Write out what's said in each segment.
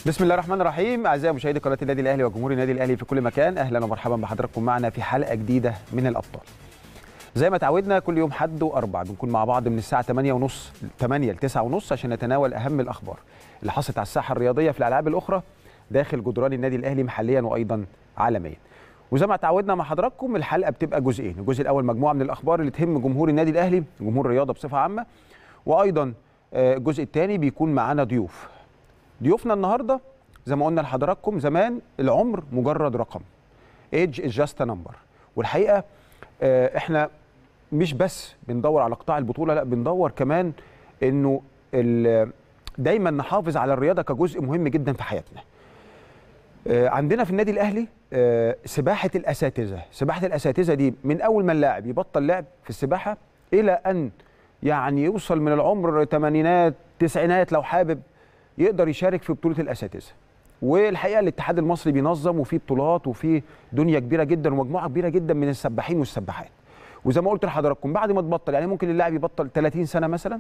بسم الله الرحمن الرحيم اعزائي مشاهدي قناه النادي الاهلي وجمهور النادي الاهلي في كل مكان اهلا ومرحبا بحضراتكم معنا في حلقه جديده من الابطال زي ما تعودنا كل يوم حد واربع بنكون مع بعض من الساعه 8 ونص 8 ل 9 ونص عشان نتناول اهم الاخبار اللي حصلت على الساحه الرياضيه في الالعاب الاخرى داخل جدران النادي الاهلي محليا وايضا عالميا وزي ما تعودنا مع حضراتكم الحلقه بتبقى جزئين الجزء الاول مجموعه من الاخبار اللي تهم جمهور النادي الاهلي جمهور الرياضه بصفه عامه وايضا الجزء الثاني بيكون معانا ضيوف ضيوفنا النهارده زي ما قلنا لحضراتكم زمان العمر مجرد رقم age is just a number والحقيقه احنا مش بس بندور على قطاع البطوله لا بندور كمان انه دايما نحافظ على الرياضه كجزء مهم جدا في حياتنا عندنا في النادي الاهلي سباحه الاساتذه سباحه الاساتذه دي من اول ما اللاعب يبطل لعب في السباحه الى ان يعني يوصل من العمر ثمانينات تسعينات لو حابب يقدر يشارك في بطوله الاساتذه والحقيقه الاتحاد المصري بينظم وفي بطولات وفي دنيا كبيره جدا ومجموعه كبيره جدا من السباحين والسباحات وزي ما قلت لحضراتكم بعد ما تبطل يعني ممكن اللاعب يبطل 30 سنه مثلا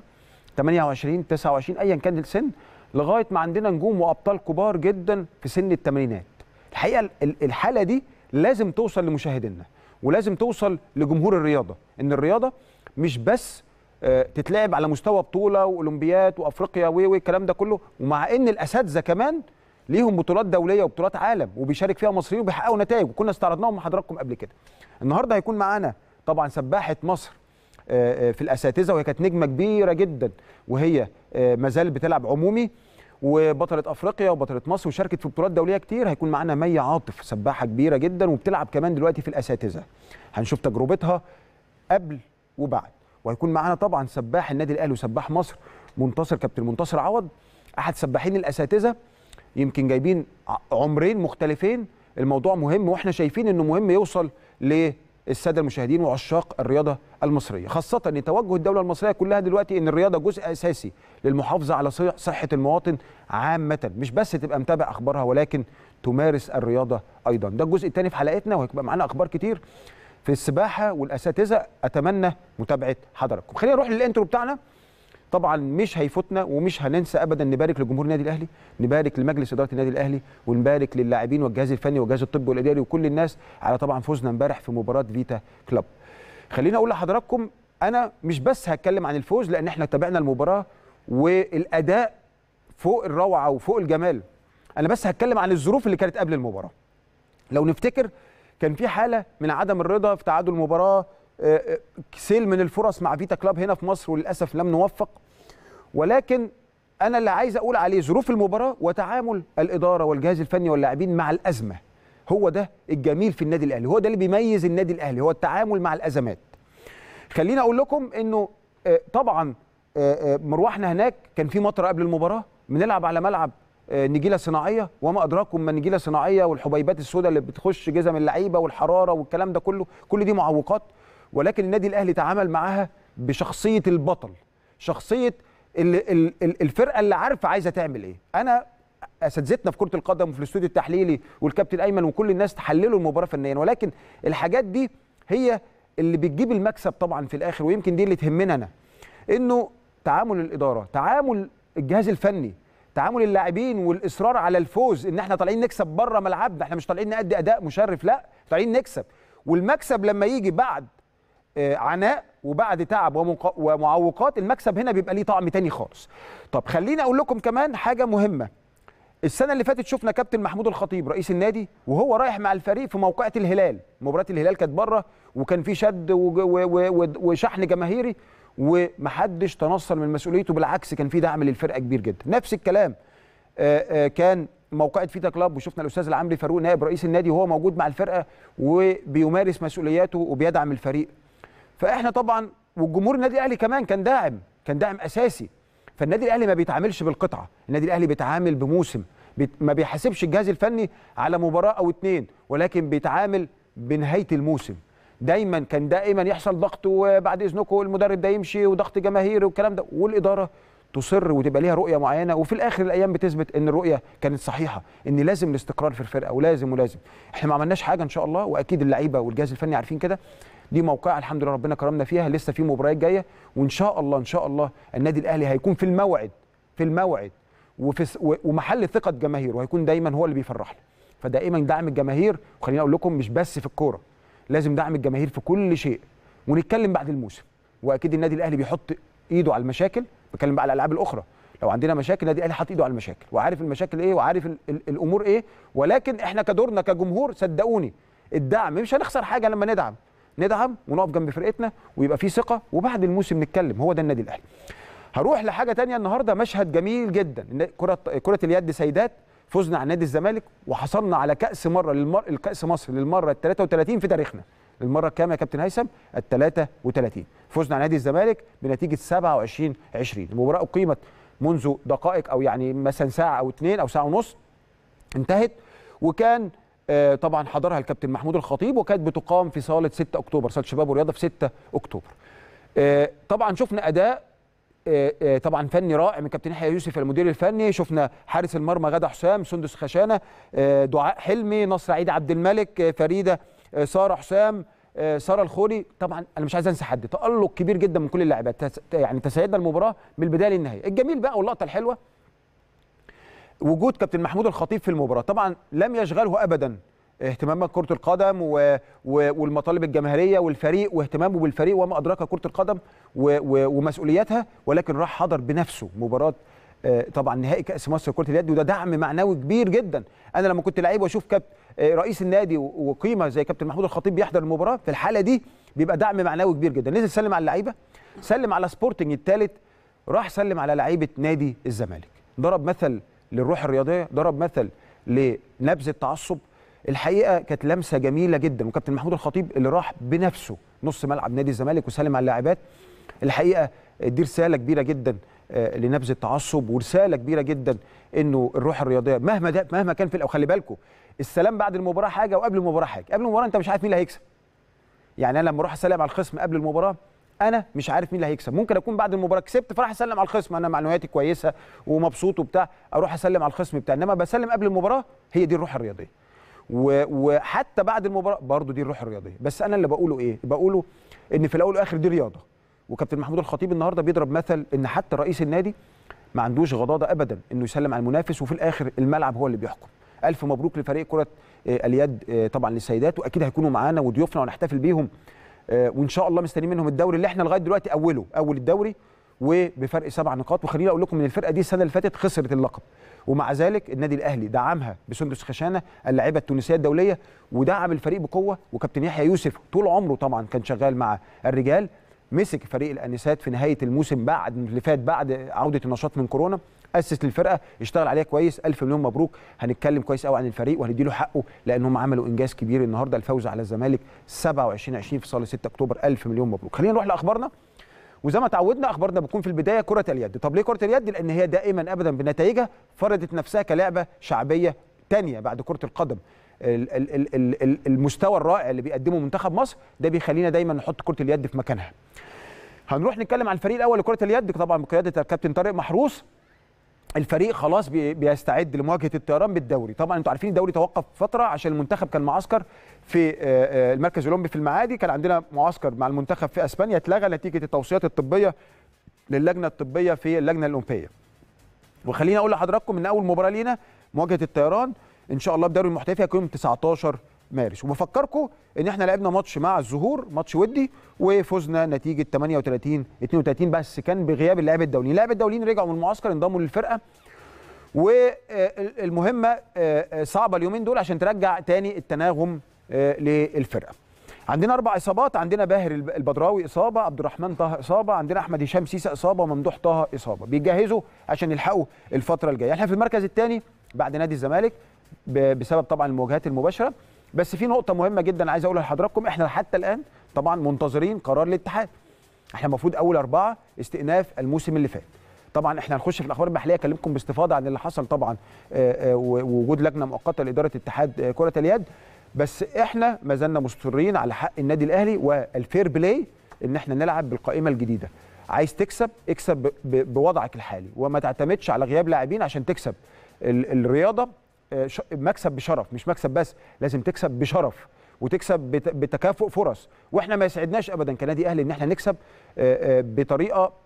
28 29 ايا كان السن لغايه ما عندنا نجوم وابطال كبار جدا في سن الثمانينات الحقيقه الحاله دي لازم توصل لمشاهدينا ولازم توصل لجمهور الرياضه ان الرياضه مش بس تتلعب على مستوى بطوله واولمبيات وافريقيا والكلام ده كله ومع ان الاساتذه كمان ليهم بطولات دوليه وبطولات عالم وبيشارك فيها مصريين وبيحققوا نتائج وكنا استعرضناهم مع حضراتكم قبل كده. النهارده هيكون معانا طبعا سباحه مصر في الاساتذه وهي كانت نجمه كبيره جدا وهي ما زالت بتلعب عمومي وبطله افريقيا وبطله مصر وشاركت في بطولات دوليه كتير هيكون معانا مي عاطف سباحه كبيره جدا وبتلعب كمان دلوقتي في الاساتذه. هنشوف تجربتها قبل وبعد وهيكون معانا طبعا سباح النادي الاهلي وسباح مصر منتصر كابتن منتصر عوض احد سباحين الاساتذه يمكن جايبين عمرين مختلفين الموضوع مهم واحنا شايفين انه مهم يوصل للساده المشاهدين وعشاق الرياضه المصريه خاصه ان توجه الدوله المصريه كلها دلوقتي ان الرياضه جزء اساسي للمحافظه على صحه المواطن عامه مش بس تبقى متابع اخبارها ولكن تمارس الرياضه ايضا ده الجزء الثاني في حلقتنا وهيبقى معانا اخبار كتير في السباحه والاساتذه اتمنى متابعه حضراتكم خلينا نروح للانترو بتاعنا طبعا مش هيفوتنا ومش هننسى ابدا نبارك لجمهور النادي الاهلي نبارك لمجلس اداره النادي الاهلي ونبارك للاعبين والجهاز الفني والجهاز الطبي والاداري وكل الناس على طبعا فوزنا امبارح في مباراه فيتا كلوب خليني اقول لحضراتكم انا مش بس هتكلم عن الفوز لان احنا تابعنا المباراه والاداء فوق الروعه وفوق الجمال انا بس هتكلم عن الظروف اللي كانت قبل المباراه لو نفتكر كان في حاله من عدم الرضا في تعادل المباراه سيل من الفرص مع فيتا كلاب هنا في مصر وللاسف لم نوفق ولكن انا اللي عايز اقول عليه ظروف المباراه وتعامل الاداره والجهاز الفني واللاعبين مع الازمه هو ده الجميل في النادي الاهلي هو ده اللي بيميز النادي الاهلي هو التعامل مع الازمات خليني اقول لكم انه طبعا مروحنا هناك كان في مطر قبل المباراه بنلعب على ملعب نجيله صناعيه وما ادراكم ما نجيله صناعيه والحبيبات السوداء اللي بتخش جزم اللعيبه والحراره والكلام ده كله كل دي معوقات ولكن النادي الاهلي تعامل معاها بشخصيه البطل شخصيه الفرقه اللي عارفه عايزه تعمل ايه انا اساتذتنا في كره القدم وفي الاستوديو التحليلي والكابتن ايمن وكل الناس تحللوا المباراه فنيا ولكن الحاجات دي هي اللي بتجيب المكسب طبعا في الاخر ويمكن دي اللي تهمنا انا انه تعامل الاداره تعامل الجهاز الفني تعامل اللاعبين والاصرار على الفوز ان احنا طالعين نكسب بره ملعبنا احنا مش طالعين نأدي اداء مشرف لا طالعين نكسب والمكسب لما يجي بعد عناء وبعد تعب ومعوقات المكسب هنا بيبقى ليه طعم تاني خالص طب خليني اقول لكم كمان حاجه مهمه السنه اللي فاتت شفنا كابتن محمود الخطيب رئيس النادي وهو رايح مع الفريق في موقعه الهلال مباراه الهلال كانت بره وكان في شد وشحن جماهيري ومحدش تنصل من مسؤوليته بالعكس كان في دعم للفرقه كبير جدا نفس الكلام كان موقعة فيتا كلاب وشفنا الاستاذ العمري فاروق نائب رئيس النادي وهو موجود مع الفرقه وبيمارس مسؤولياته وبيدعم الفريق فاحنا طبعا والجمهور النادي الاهلي كمان كان داعم كان داعم اساسي فالنادي الاهلي ما بيتعاملش بالقطعه النادي الاهلي بيتعامل بموسم بيت ما بيحاسبش الجهاز الفني على مباراه او اتنين ولكن بيتعامل بنهايه الموسم دايما كان دائما يحصل ضغط وبعد اذنكم المدرب ده يمشي وضغط جماهيري والكلام ده والاداره تصر وتبقى ليها رؤيه معينه وفي الاخر الايام بتثبت ان الرؤيه كانت صحيحه ان لازم الاستقرار في الفرقه ولازم ولازم احنا ما عملناش حاجه ان شاء الله واكيد اللعيبه والجهاز الفني عارفين كده دي موقعها الحمد لله ربنا كرمنا فيها لسه في مباريات جايه وان شاء الله ان شاء الله النادي الاهلي هيكون في الموعد في الموعد وفي س- و- ومحل ثقه جماهير وهيكون دايما هو اللي بيفرحنا فدائما دعم الجماهير وخليني اقول لكم مش بس في الكوره لازم دعم الجماهير في كل شيء ونتكلم بعد الموسم واكيد النادي الاهلي بيحط ايده على المشاكل بتكلم بقى على الالعاب الاخرى لو عندنا مشاكل النادي الاهلي حاطط ايده على المشاكل وعارف المشاكل ايه وعارف ال ال الامور ايه ولكن احنا كدورنا كجمهور صدقوني الدعم مش هنخسر حاجه لما ندعم ندعم ونقف جنب فرقتنا ويبقى في ثقه وبعد الموسم نتكلم هو ده النادي الاهلي هروح لحاجه تانية النهارده مشهد جميل جدا إن كره كره اليد سيدات فزنا على نادي الزمالك وحصلنا على كاس مره للمر... الكاس مصر للمره ال 33 في تاريخنا المره الكام يا كابتن هيثم ال 33 فزنا على نادي الزمالك بنتيجه 27 20 المباراه اقيمت منذ دقائق او يعني مثلا ساعه او اثنين او ساعه ونص انتهت وكان آه، طبعا حضرها الكابتن محمود الخطيب وكانت بتقام في صاله 6 اكتوبر صاله شباب ورياضه في 6 اكتوبر آه، طبعا شفنا اداء آه، آه، طبعا فني رائع من كابتن يحيى يوسف المدير الفني شفنا حارس المرمى غدا حسام سندس خشانه آه، دعاء حلمي نصر عيد عبد الملك آه، فريده آه، ساره حسام آه، ساره الخولي طبعا انا مش عايز انسى حد تالق كبير جدا من كل اللاعبات تس- يعني تسيدنا المباراه من البدايه للنهايه الجميل بقى واللقطه الحلوه وجود كابتن محمود الخطيب في المباراه طبعا لم يشغله ابدا اهتمام كره القدم و... و... والمطالب الجماهيريه والفريق واهتمامه بالفريق وما ادراك كره القدم و... و... ومسؤولياتها ولكن راح حضر بنفسه مباراه آه، طبعا نهائي كاس مصر لكره اليد وده دعم معنوي كبير جدا انا لما كنت لعيب واشوف كابتن رئيس النادي و- وقيمه زي كابتن محمود الخطيب بيحضر المباراه في الحاله دي بيبقى دعم معنوي كبير جدا نزل سلم على اللعيبه سلم على سبورتنج الثالث راح سلم على لعيبه نادي الزمالك ضرب مثل للروح الرياضيه ضرب مثل لنبذ التعصب الحقيقه كانت لمسه جميله جدا وكابتن محمود الخطيب اللي راح بنفسه نص ملعب نادي الزمالك وسلم على اللاعبات الحقيقه دي رساله كبيره جدا آه، لنبذ التعصب ورساله كبيره جدا انه الروح الرياضيه مهما ده مهما كان في الأو- خلي بالكم السلام بعد المباراه حاجه وقبل المباراه حاجه قبل المباراه انت مش عارف مين اللي هيكسب يعني انا لما اروح اسلم على الخصم قبل المباراه انا مش عارف مين اللي هيكسب ممكن اكون بعد المباراه كسبت فراح اسلم على الخصم انا معلوماتي كويسه ومبسوط وبتاع اروح اسلم على الخصم بتاعي انما بسلم قبل المباراه هي دي الروح الرياضيه و- وحتى بعد المباراه برضو دي الروح الرياضيه بس انا اللي بقوله ايه بقوله ان في الاول والاخر دي رياضه وكابتن محمود الخطيب النهارده بيضرب مثل ان حتى رئيس النادي ما عندوش غضاضه ابدا انه يسلم على المنافس وفي الاخر الملعب هو اللي بيحكم الف مبروك لفريق كره آه، اليد آه، طبعا للسيدات واكيد هيكونوا معانا وضيوفنا ونحتفل بيهم آه، وان شاء الله مستنيين منهم الدوري اللي احنا لغايه دلوقتي اوله اول الدوري وبفرق سبع نقاط وخليني اقول لكم ان الفرقه دي السنه اللي فاتت خسرت اللقب ومع ذلك النادي الاهلي دعمها بسندس خشانه اللاعبه التونسيه الدوليه ودعم الفريق بقوه وكابتن يحيى يوسف طول عمره طبعا كان شغال مع الرجال مسك فريق الانسات في نهايه الموسم بعد اللي فات بعد عوده النشاط من كورونا اسس للفرقه اشتغل عليها كويس الف مليون مبروك هنتكلم كويس قوي عن الفريق وهنديله حقه لانهم عملوا انجاز كبير النهارده الفوز على الزمالك 27 20 في صاله 6 اكتوبر الف مليون مبروك خلينا نروح لاخبارنا وزي ما تعودنا اخبارنا بتكون في البدايه كره اليد طب ليه كره اليد لان هي دائما ابدا بنتائجها فرضت نفسها كلعبه شعبيه تانية بعد كره القدم ال- ال- ال- ال- ال- المستوى الرائع اللي بيقدمه منتخب مصر ده بيخلينا دايما نحط كره اليد في مكانها هنروح نتكلم عن الفريق الاول لكره اليد طبعا بقياده الكابتن طارق محروس الفريق خلاص بي- بيستعد لمواجهه الطيران بالدوري طبعا انتوا عارفين الدوري توقف فتره عشان المنتخب كان معسكر في آه، آه، المركز الاولمبي في المعادي كان عندنا معسكر مع المنتخب في اسبانيا اتلغى نتيجه التوصيات الطبيه للجنه الطبيه في اللجنه الاولمبيه وخليني اقول لحضراتكم ان اول مباراه لينا مواجهه الطيران ان شاء الله بدوري المحترفين هيكون يوم 19 مارس وبفكركم ان احنا لعبنا ماتش مع الزهور ماتش ودي وفزنا نتيجه 38 32 بس كان بغياب اللاعب الدوليين اللاعب الدوليين رجعوا من المعسكر انضموا للفرقه والمهمه صعبه اليومين دول عشان ترجع تاني التناغم آه، للفرقه عندنا اربع اصابات عندنا باهر الب- البدراوي اصابه عبد الرحمن طه اصابه عندنا احمد هشام سيسه اصابه وممدوح طه اصابه بيجهزوا عشان يلحقوا الفتره الجايه احنا في المركز الثاني بعد نادي الزمالك ب- بسبب طبعا المواجهات المباشره بس في نقطه مهمه جدا عايز اقولها لحضراتكم احنا حتى الان طبعا منتظرين قرار الاتحاد احنا المفروض اول اربعه استئناف الموسم اللي فات طبعا احنا هنخش في الاخبار المحليه اكلمكم باستفاضه عن اللي حصل طبعا آه، آه، ووجود لجنه مؤقته لاداره اتحاد آه، كره اليد بس احنا ما زلنا مصرين على حق النادي الاهلي والفير بلاي ان احنا نلعب بالقائمه الجديده عايز تكسب اكسب ب- ب- بوضعك الحالي وما تعتمدش على غياب لاعبين عشان تكسب ال- الرياضه آه، ش- مكسب بشرف مش مكسب بس لازم تكسب بشرف وتكسب بت- بتكافؤ فرص واحنا ما يسعدناش ابدا كنادي اهلي ان احنا نكسب آه، آه، بطريقه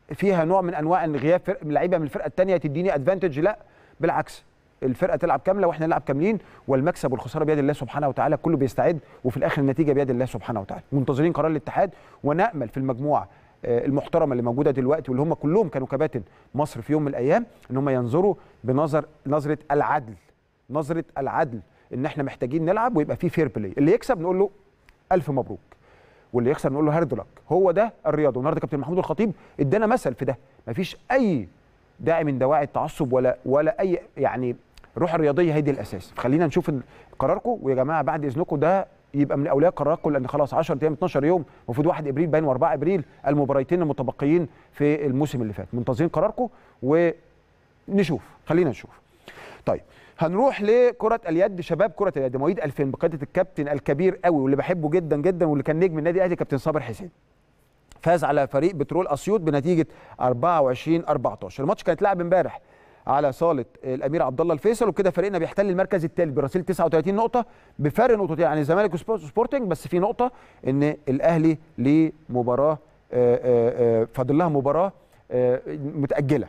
فيها نوع من انواع ان غياب فرق لعيبه من الفرقه الثانيه تديني ادفانتج لا بالعكس الفرقه تلعب كامله واحنا نلعب كاملين والمكسب والخساره بيد الله سبحانه وتعالى كله بيستعد وفي الاخر النتيجه بيد الله سبحانه وتعالى منتظرين قرار الاتحاد ونامل في المجموعه آه، المحترمه اللي موجوده دلوقتي واللي هم كلهم كانوا كباتن مصر في يوم من الايام ان هم ينظروا بنظر نظره العدل نظره العدل ان احنا محتاجين نلعب ويبقى في فير بلاي اللي يكسب نقول له الف مبروك واللي يخسر نقول له هارد لك هو ده الرياضه والنهارده كابتن محمود الخطيب ادانا مثل في ده مفيش اي داعي من دواعي التعصب ولا ولا اي يعني الروح الرياضيه هي دي الاساس خلينا نشوف قراركم ويا جماعه بعد اذنكم ده يبقى من اولياء قراركم لان خلاص 10 ايام 12 يوم المفروض 1 ابريل باين و4 ابريل المباراتين المتبقيين في الموسم اللي فات منتظرين قراركم ونشوف خلينا نشوف طيب هنروح لكرة اليد شباب كرة اليد مواليد 2000 بقيادة الكابتن الكبير قوي واللي بحبه جدا جدا واللي كان نجم النادي الاهلي كابتن صابر حسين. فاز على فريق بترول اسيوط بنتيجة 24 14 الماتش كان اتلعب امبارح على صاله الامير عبد الله الفيصل وكده فريقنا بيحتل المركز الثالث برصيد 39 نقطه بفارق نقطتين يعني الزمالك وسبورتنج بس في نقطه ان الاهلي ليه مباراه آه، آه، آه، فاضل لها مباراه متاجله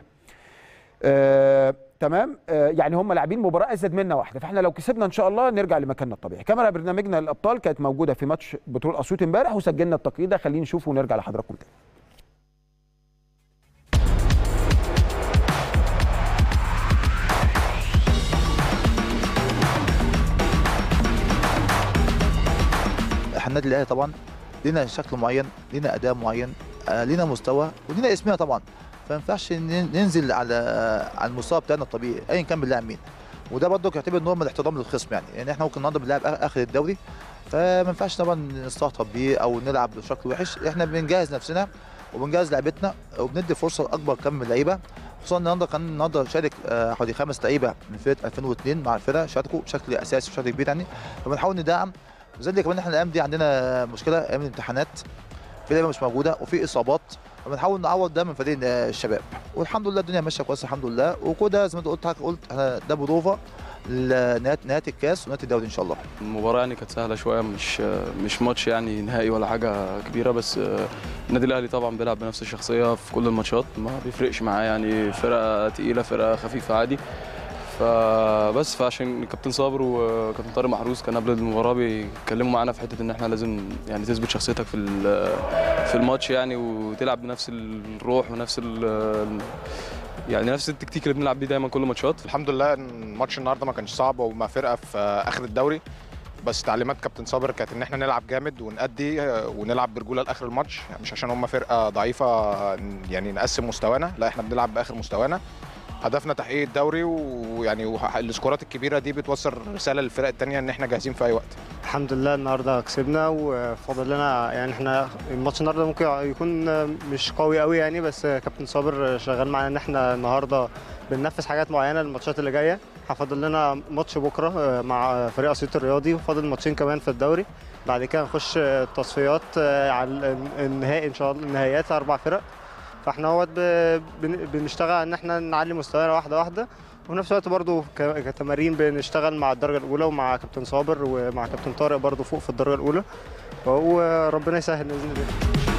تمام يعني هم لاعبين مباراه ازيد منا واحده فاحنا لو كسبنا ان شاء الله نرجع لمكاننا الطبيعي كاميرا برنامجنا الابطال كانت موجوده في ماتش بترول اسيوط امبارح وسجلنا التقرير ده خلينا نشوفه ونرجع لحضراتكم تاني النادي الاهلي طبعا لينا شكل معين لينا اداء معين آه، لينا مستوى ولينا اسمنا طبعا فما ينفعش ننزل على على المستوى بتاعنا الطبيعي ايا كان بنلاعب مين وده برضه يعتبر نوع من الاحترام للخصم يعني يعني احنا ممكن النهارده بنلعب اخر الدوري فما ينفعش طبعا نستهتر بيه او نلعب بشكل وحش احنا بنجهز نفسنا وبنجهز لعيبتنا وبندي فرصه لاكبر كم من اللعيبه خصوصا النهارده كان النهارده شارك آه، حوالي خمس لعيبه من فرقه 2002 مع الفرقه شاركوا بشكل اساسي بشكل كبير يعني فبنحاول ندعم وزي كمان احنا الايام دي عندنا مشكله ايام الامتحانات في لعيبه مش موجوده وفي اصابات فبنحاول نعوض ده من فريق الشباب والحمد لله الدنيا ماشيه كويس الحمد لله وكده زي ما انت قلت قلت احنا ده بروفه لنهايه نهايه الكاس ونهايه الدوري ان شاء الله. المباراه يعني كانت سهله شويه مش مش ماتش يعني نهائي ولا حاجه كبيره بس النادي الاهلي طبعا بيلعب بنفس الشخصيه في كل الماتشات ما بيفرقش معاه يعني فرقه تقيله فرقه خفيفه عادي فبس فعشان كابتن صابر وكابتن طارق محروس كان قبل المباراه بيتكلموا معانا في حته ان احنا لازم يعني تثبت شخصيتك في في الماتش يعني وتلعب بنفس الروح ونفس يعني نفس التكتيك اللي بنلعب بيه دايما كل ماتشات الحمد لله الماتش النهارده ما كانش صعب وما فرقه في اخر الدوري بس تعليمات كابتن صابر كانت ان احنا نلعب جامد ونأدي ونلعب برجوله لاخر الماتش يعني مش عشان هم فرقه ضعيفه يعني نقسم مستوانا لا احنا بنلعب باخر مستوانا هدفنا تحقيق الدوري ويعني السكورات الكبيره دي بتوصل رساله للفرق الثانيه ان احنا جاهزين في اي وقت الحمد لله النهارده كسبنا وفاضل لنا يعني احنا الماتش النهارده ممكن يكون مش قوي قوي يعني بس كابتن صابر شغال معانا ان احنا النهارده بننفذ حاجات معينه للماتشات اللي جايه فاضل لنا ماتش بكره مع فريق اسيوط الرياضي وفاضل ماتشين كمان في الدوري بعد كده نخش التصفيات على النهائي ان شاء الله النهائيات اربع فرق فاحنا هو بنشتغل ان احنا نعلي مستوانا واحده واحده وفي نفس الوقت برضو كتمارين بنشتغل مع الدرجه الاولى ومع كابتن صابر ومع كابتن طارق برضو فوق في الدرجه الاولى وربنا يسهل باذن الله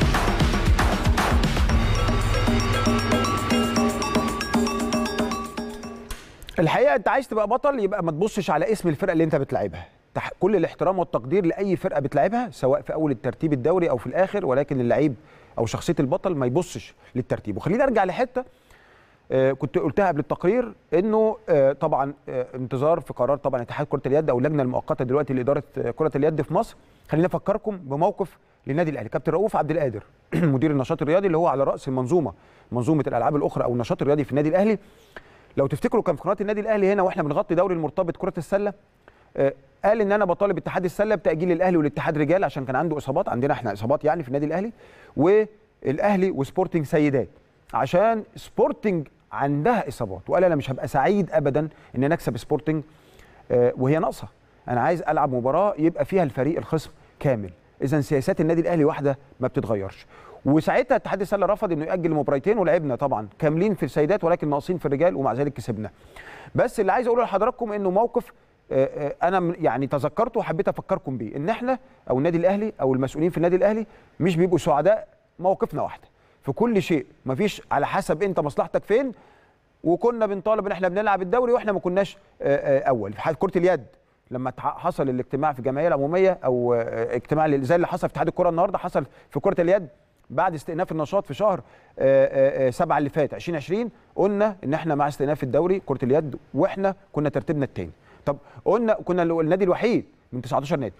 الحقيقه انت عايز تبقى بطل يبقى ما تبصش على اسم الفرقه اللي انت بتلعبها كل الاحترام والتقدير لاي فرقه بتلعبها سواء في اول الترتيب الدوري او في الاخر ولكن اللعيب او شخصيه البطل ما يبصش للترتيب وخليني ارجع لحته آه كنت قلتها قبل التقرير انه آه طبعا آه انتظار في قرار طبعا اتحاد كره اليد او اللجنه المؤقته دلوقتي لاداره كره اليد في مصر خلينا افكركم بموقف للنادي الاهلي كابتن رؤوف عبد القادر مدير النشاط الرياضي اللي هو على راس المنظومه منظومه الالعاب الاخرى او النشاط الرياضي في النادي الاهلي لو تفتكروا كان في قناه النادي الاهلي هنا واحنا بنغطي دوري المرتبط كره السله آه، قال ان انا بطالب اتحاد السله بتاجيل الاهلي والاتحاد رجال عشان كان عنده اصابات عندنا احنا اصابات يعني في النادي الاهلي والاهلي وسبورتنج سيدات عشان سبورتنج عندها اصابات وقال انا مش هبقى سعيد ابدا ان انا اكسب سبورتنج آه، وهي ناقصه انا عايز العب مباراه يبقى فيها الفريق الخصم كامل اذا سياسات النادي الاهلي واحده ما بتتغيرش وساعتها اتحاد السله رفض انه ياجل المباراتين ولعبنا طبعا كاملين في السيدات ولكن ناقصين في الرجال ومع ذلك كسبنا بس اللي عايز اقوله لحضراتكم انه موقف آه، آه، انا يعني تذكرته وحبيت افكركم بيه ان احنا او النادي الاهلي او المسؤولين في النادي الاهلي مش بيبقوا سعداء موقفنا واحده في كل شيء مفيش على حسب انت مصلحتك فين وكنا بنطالب ان احنا بنلعب الدوري واحنا ما كناش آه، آه، اول في حاله كره اليد لما تح- حصل الاجتماع في الجمعيه العموميه او آه، اجتماع اللي- زي اللي حصل في اتحاد الكره النهارده حصل في كره اليد بعد استئناف النشاط في شهر آه، آه، آه، سبعة اللي فات 2020 قلنا ان احنا مع استئناف الدوري كره اليد واحنا كنا ترتيبنا الثاني طب قلنا كنا ال- النادي الوحيد من 19 نادي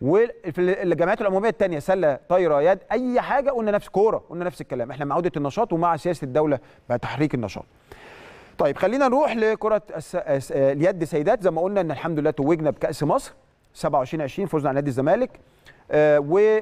وفي الجمعيات العموميه الثانيه سله طايره يد اي حاجه قلنا نفس كوره قلنا نفس الكلام احنا مع عوده النشاط ومع سياسه الدوله بتحريك النشاط طيب خلينا نروح لكره الس... الس- اليد سيدات زي ما قلنا ان الحمد لله توجنا بكاس مصر 27 20 فزنا على نادي الزمالك آه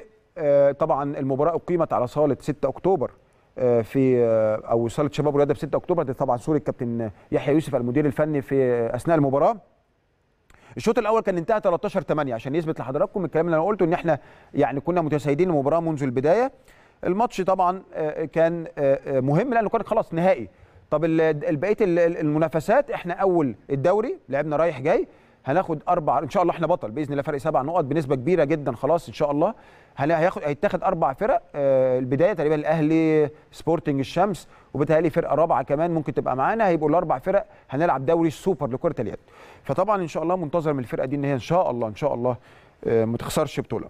وطبعا المباراه اقيمت على صاله 6 اكتوبر آه، في آه، او صاله شباب الرياضه في 6 اكتوبر دي طبعا صوره كابتن يحيى يوسف المدير الفني في اثناء المباراه الشوط الاول كان انتهى 13 8 عشان يثبت لحضراتكم الكلام اللي انا قلته ان احنا يعني كنا متسيدين المباراه منذ البدايه الماتش طبعا آه، كان آه، آه، مهم لانه كان خلاص نهائي طب ال- ال- بقيه ال- ال- المنافسات احنا اول الدوري لعبنا رايح جاي هناخد اربع ان شاء الله احنا بطل باذن الله فرق سبع نقط بنسبه كبيره جدا خلاص ان شاء الله هن- هياخد هيتاخد اربع فرق آه، البدايه تقريبا الاهلي سبورتنج الشمس وبالتالي فرقه رابعه كمان ممكن تبقى معانا هيبقوا الاربع فرق هنلعب دوري السوبر لكره اليد فطبعا ان شاء الله منتظر من الفرقه دي ان هي ان شاء الله ان شاء الله آه، ما تخسرش بطوله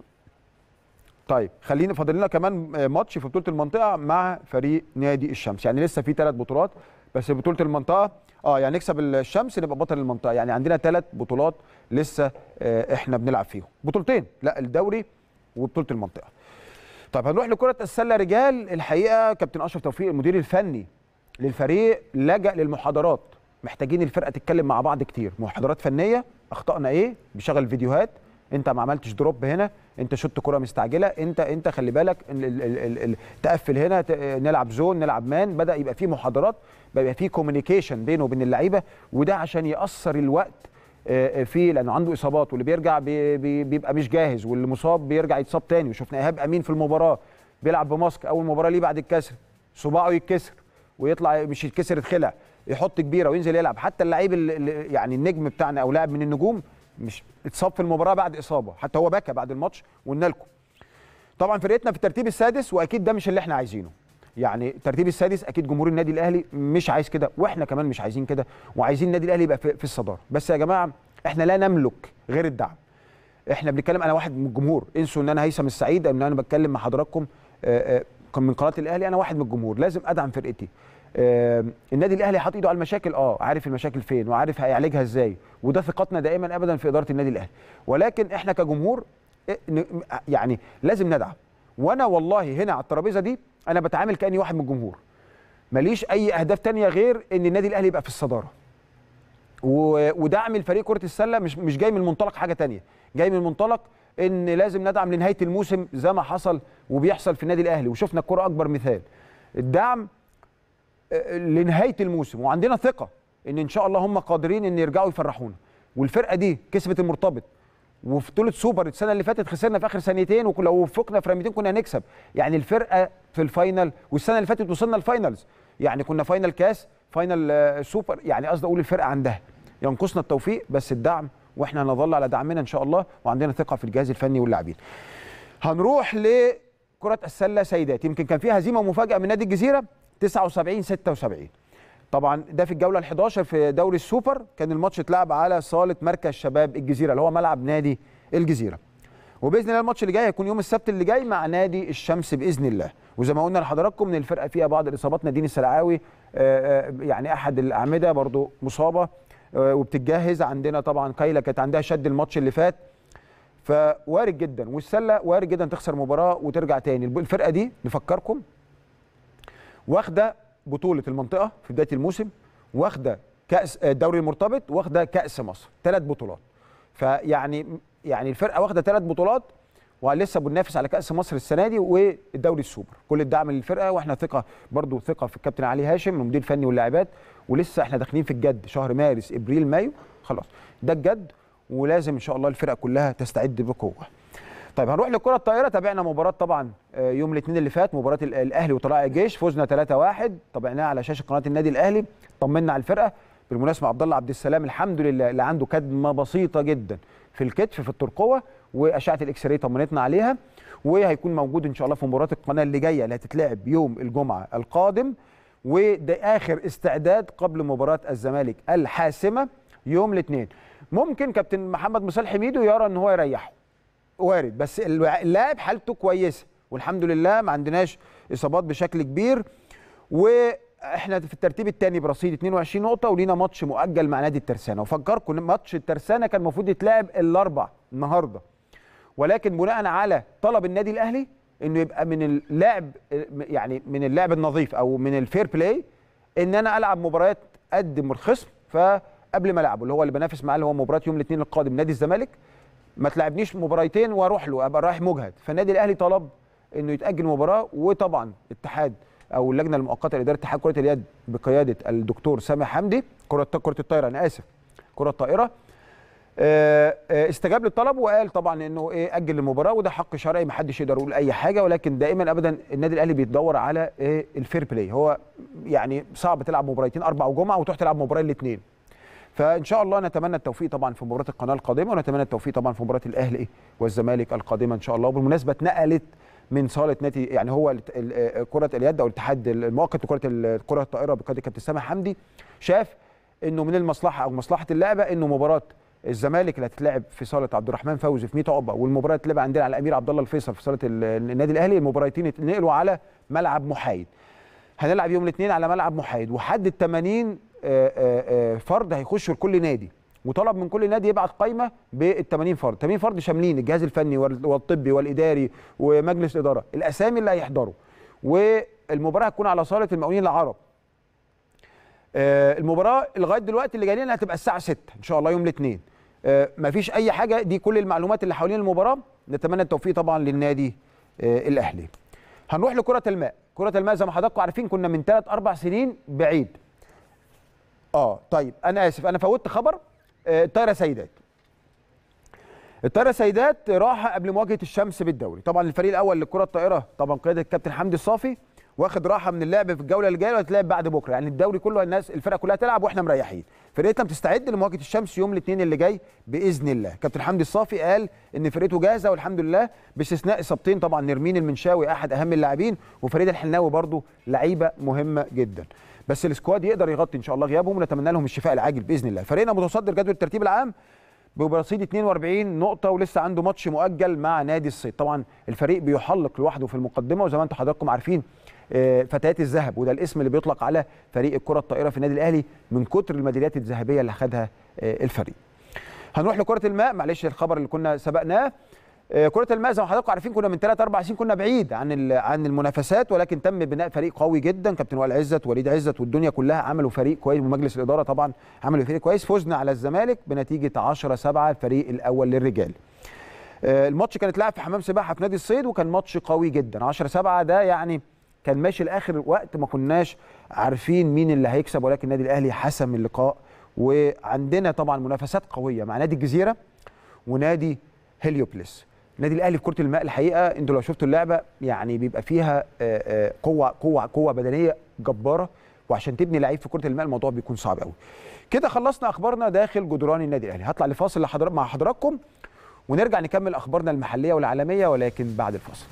طيب خلينا فاضل لنا كمان آه، ماتش في بطوله المنطقه مع فريق نادي الشمس يعني لسه في ثلاث بطولات بس بطوله المنطقه اه يعني نكسب الشمس نبقى بطل المنطقه يعني عندنا ثلاث بطولات لسه آه، احنا بنلعب فيهم بطولتين لا الدوري وبطوله المنطقه طيب هنروح لكره السله رجال الحقيقه كابتن اشرف توفيق المدير الفني للفريق لجأ للمحاضرات محتاجين الفرقه تتكلم مع بعض كتير محاضرات فنيه اخطائنا ايه بيشغل فيديوهات انت ما عملتش دروب هنا انت شوت كره مستعجله انت انت خلي بالك ال ال ال ال ال تقفل هنا ت- نلعب زون نلعب مان بدا يبقى في محاضرات بقى في كوميونيكيشن بينه وبين اللعيبه وده عشان ياثر الوقت آه، آه، فيه لانه عنده اصابات واللي بيرجع بي بي بيبقى مش جاهز واللي مصاب بيرجع يتصاب تاني وشفنا ايهاب امين في المباراه بيلعب بماسك اول مباراه ليه بعد الكسر صباعه يتكسر ويطلع مش يتكسر يتخلع يحط كبيره وينزل يلعب حتى اللعيب اللي- اللي- يعني النجم بتاعنا او لاعب من النجوم مش اتصاب في المباراه بعد اصابه حتى هو بكى بعد الماتش وقلنا لكم طبعا فرقتنا في الترتيب السادس واكيد ده مش اللي احنا عايزينه يعني الترتيب السادس اكيد جمهور النادي الاهلي مش عايز كده واحنا كمان مش عايزين كده وعايزين النادي الاهلي يبقى في, في الصداره بس يا جماعه احنا لا نملك غير الدعم احنا بنتكلم انا واحد من الجمهور انسوا ان انا هيثم السعيد ان انا بتكلم مع حضراتكم آه، آه، كان من قناه الاهلي انا واحد من الجمهور لازم ادعم فرقتي آه، النادي الاهلي حاطط ايده على المشاكل اه عارف المشاكل فين وعارف هيعالجها ازاي وده ثقتنا دائما ابدا في اداره النادي الاهلي ولكن احنا كجمهور إيه، ن- يعني لازم ندعم وانا والله هنا على الترابيزه دي انا بتعامل كاني واحد من الجمهور ماليش اي اهداف تانية غير ان النادي الاهلي يبقى في الصداره و- ودعم الفريق كره السله مش مش جاي من منطلق حاجه تانية جاي من منطلق ان لازم ندعم لنهايه الموسم زي ما حصل وبيحصل في النادي الاهلي وشفنا الكره اكبر مثال الدعم آه، لنهايه الموسم وعندنا ثقه ان ان شاء الله هم قادرين ان يرجعوا يفرحونا والفرقه دي كسبت المرتبط وفي بطوله سوبر السنه اللي فاتت خسرنا في اخر ثانيتين ولو وفقنا في رميتين كنا هنكسب يعني الفرقه في الفاينل والسنه اللي فاتت وصلنا الفاينلز يعني كنا فاينل كاس فاينل آه، سوبر يعني قصدي اقول الفرقه عندها ينقصنا التوفيق بس الدعم واحنا هنظل على دعمنا ان شاء الله وعندنا ثقه في الجهاز الفني واللاعبين هنروح لكرة السلة سيدات يمكن كان فيها هزيمة مفاجأة من نادي الجزيرة 79 76 طبعا ده في الجولة ال11 في دوري السوبر كان الماتش اتلعب على صالة مركز شباب الجزيرة اللي هو ملعب نادي الجزيرة وباذن الله الماتش اللي جاي هيكون يوم السبت اللي جاي مع نادي الشمس باذن الله وزي ما قلنا لحضراتكم ان الفرقه فيها بعض الاصابات نادين السلعاوي آه، آه، يعني احد الاعمده برضو مصابه آه، وبتتجهز عندنا طبعا كايلا كانت عندها شد الماتش اللي فات فوارد جدا والسله وارد جدا تخسر مباراه وترجع تاني الب- الفرقه دي نفكركم واخده بطوله المنطقه في بدايه الموسم واخده كاس آه، الدوري المرتبط واخده كاس مصر ثلاث بطولات فيعني يعني الفرقه واخده ثلاث بطولات ولسه بننافس على كاس مصر السنه دي والدوري السوبر كل الدعم للفرقه واحنا ثقه برضو ثقه في الكابتن علي هاشم المدير الفني واللاعبات ولسه احنا داخلين في الجد شهر مارس ابريل مايو خلاص ده الجد ولازم ان شاء الله الفرقه كلها تستعد بقوه طيب هنروح للكره الطائره تابعنا مباراه طبعا آه، يوم الاثنين اللي فات مباراه ال- الاهلي وطلائع الجيش فزنا 3-1 تابعناها على شاشه قناه النادي الاهلي طمنا على الفرقه بالمناسبه عبد الله عبد السلام الحمد لله اللي عنده كدمه بسيطه جدا في الكتف في الترقوه واشعه الاكس راي طمنتنا عليها وهيكون موجود ان شاء الله في مباراه القناه اللي جايه اللي هتتلعب يوم الجمعه القادم وده اخر استعداد قبل مباراه الزمالك الحاسمه يوم الاثنين ممكن كابتن محمد مصالح حميدو يرى ان هو يريحه وارد بس اللاعب حالته كويسه والحمد لله ما عندناش اصابات بشكل كبير واحنا في الترتيب الثاني برصيد 22 نقطه ولينا ماتش مؤجل مع نادي الترسانه وفكركم إن ماتش الترسانه كان المفروض يتلعب الاربع النهارده ولكن بناء على طلب النادي الاهلي انه يبقى من اللعب يعني من اللعب النظيف او من الفير بلاي ان انا العب مباريات قدم الخصم فقبل ما العبه اللي هو اللي بنافس معاه اللي هو مباراه يوم الاثنين القادم نادي الزمالك ما تلعبنيش مباريتين واروح له ابقى رايح مجهد فالنادي الاهلي طلب انه يتاجل مباراه وطبعا اتحاد او اللجنه المؤقته لاداره اتحاد كره اليد بقياده الدكتور سامح حمدي كره كره الطايره انا اسف كره الطائره آه، آه، استجاب للطلب وقال طبعا انه ايه اجل المباراه وده حق شرعي ما حدش يقدر يقول اي حاجه ولكن دائما ابدا النادي الاهلي بيدور على إيه الفير بلاي هو يعني صعب تلعب مباراتين اربع وجمعه وتروح تلعب مباراه الاثنين فان شاء الله نتمنى التوفيق طبعا في مباراه القناه القادمه ونتمنى التوفيق طبعا في مباراه الاهلي والزمالك القادمه ان شاء الله وبالمناسبه اتنقلت من صاله نادي يعني هو ال- ال- كره اليد او الاتحاد المؤقت لكره ال- كره الطائره بقياده كابتن سامح حمدي شاف انه من المصلحه او مصلحه اللعبه انه مباراه الزمالك اللي هتتلعب في صاله عبد الرحمن فوزي في 100 عقبه والمباراه اللي هتلعب عندنا على الامير عبد الله الفيصل في صاله ال- النادي الاهلي المباراتين يتنقلوا على ملعب محايد هنلعب يوم الاثنين على ملعب محايد وحد ال 80 آه، آه، آه، فرد هيخشوا لكل نادي وطلب من كل نادي يبعت قائمه بال 80 فرد 80 فرد شاملين الجهاز الفني وال- والطبي والاداري ومجلس الاداره الاسامي اللي هيحضروا والمباراه هتكون على صاله المقاولين العرب آه، المباراه لغايه دلوقتي اللي جاي لنا هتبقى الساعه 6 ان شاء الله يوم الاثنين مفيش اي حاجه دي كل المعلومات اللي حوالين المباراه نتمنى التوفيق طبعا للنادي آه، الاهلي هنروح لكره الماء كره الماء زي ما حضراتكم عارفين كنا من 3 4 سنين بعيد اه طيب انا اسف انا فوتت خبر آه، الطايره سيدات الطايره سيدات راحه قبل مواجهه الشمس بالدوري طبعا الفريق الاول للكره الطائره طبعا قياده الكابتن حمدي الصافي واخد راحه من اللعب في الجوله اللي جايه وهتلعب بعد بكره يعني الدوري كله الناس الفرقه كلها تلعب واحنا مريحين فرقتنا بتستعد لمواجهه الشمس يوم الاثنين اللي جاي باذن الله كابتن حمدي الصافي قال ان فرقته جاهزه والحمد لله باستثناء اصابتين طبعا نرمين المنشاوي احد اهم اللاعبين وفريد الحناوي برضو لعيبه مهمه جدا بس السكواد يقدر يغطي ان شاء الله غيابهم ونتمنى لهم الشفاء العاجل باذن الله فريقنا متصدر جدول الترتيب العام برصيد 42 نقطة ولسه عنده ماتش مؤجل مع نادي الصيد، طبعا الفريق بيحلق لوحده في المقدمة وزي ما انتم حضراتكم عارفين آه، فتيات الذهب وده الاسم اللي بيطلق على فريق الكرة الطائرة في النادي الأهلي من كتر الميداليات الذهبية اللي خدها آه، الفريق. هنروح لكرة الماء معلش الخبر اللي كنا سبقناه آه، كرة الماء زي ما حضراتكم عارفين كنا من 3 4 سنين كنا بعيد عن ال- عن المنافسات ولكن تم بناء فريق قوي جدا كابتن وائل عزت وليد عزت والدنيا كلها عملوا فريق كويس ومجلس الإدارة طبعا عملوا فريق كويس فزنا على الزمالك بنتيجة 10 7 الفريق الأول للرجال. آه، الماتش كان اتلعب في حمام سباحه في نادي الصيد وكان ماتش قوي جدا 10 7 ده يعني كان ماشي لاخر وقت ما كناش عارفين مين اللي هيكسب ولكن النادي الاهلي حسم اللقاء وعندنا طبعا منافسات قويه مع نادي الجزيره ونادي هيليوبلس النادي الاهلي في كره الماء الحقيقه انتوا لو شفتوا اللعبه يعني بيبقى فيها آه، آه، قوه قوه قوه بدنيه جباره وعشان تبني لعيب في كره الماء الموضوع بيكون صعب قوي كده خلصنا اخبارنا داخل جدران النادي الاهلي هطلع لفاصل لحضر... مع حضراتكم ونرجع نكمل اخبارنا المحليه والعالميه ولكن بعد الفاصل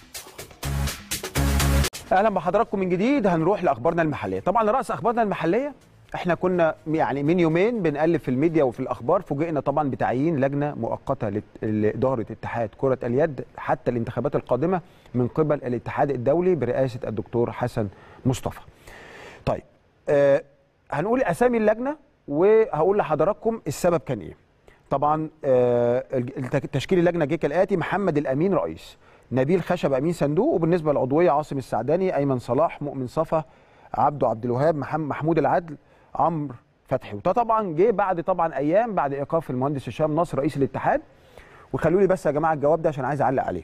اهلا بحضراتكم من جديد هنروح لاخبارنا المحليه طبعا راس اخبارنا المحليه احنا كنا يعني من يومين بنقلب في الميديا وفي الاخبار فوجئنا طبعا بتعيين لجنه مؤقته لت- لاداره اتحاد كره اليد حتى الانتخابات القادمه من قبل الاتحاد الدولي برئاسه الدكتور حسن مصطفى طيب آه هنقول اسامي اللجنه وهقول لحضراتكم السبب كان ايه طبعا آه الت- تشكيل اللجنه جه كالاتي محمد الامين رئيس نبيل خشب امين صندوق وبالنسبه للعضويه عاصم السعداني ايمن صلاح مؤمن صفا عبده عبد الوهاب محم- محمود العدل عمرو فتحي وده طبعا جه بعد طبعا ايام بعد ايقاف المهندس هشام نصر رئيس الاتحاد وخلوا لي بس يا جماعه الجواب ده عشان عايز اعلق عليه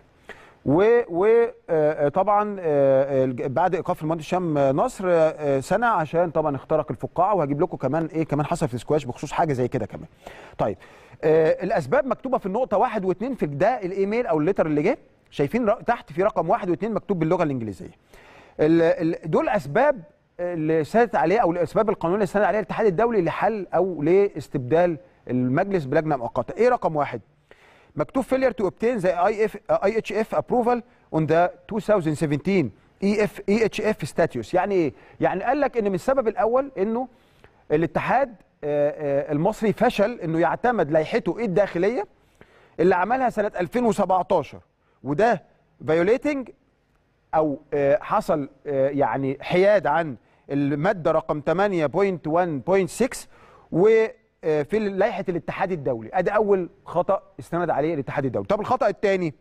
وطبعا بعد ايقاف المهندس هشام نصر آه، سنه عشان طبعا اخترق الفقاعه وهجيب لكم كمان ايه كمان حصل في السكواش بخصوص حاجه زي كده كمان. طيب آه، الاسباب مكتوبه في النقطه واحد واثنين في ده الايميل او الليتر اللي جه شايفين ر- تحت في رقم واحد واثنين مكتوب باللغه الانجليزيه. ال- ال- دول اسباب اللي سادت عليه او الاسباب القانونيه اللي سند عليها الاتحاد الدولي لحل او لاستبدال المجلس بلجنه مؤقته. ايه رقم واحد؟ مكتوب failure to obtain the IF, IHF approval on the 2017 EF EHF status يعني ايه؟ يعني قال لك ان من السبب الاول انه الاتحاد آه، آه، المصري فشل انه يعتمد لائحته الداخليه اللي عملها سنه 2017 وده فيوليتنج او آه، حصل آه، يعني حياد عن الماده رقم 8.1.6 وفي لائحه الاتحاد الدولي ادي اول خطا استند عليه الاتحاد الدولي طب الخطا الثاني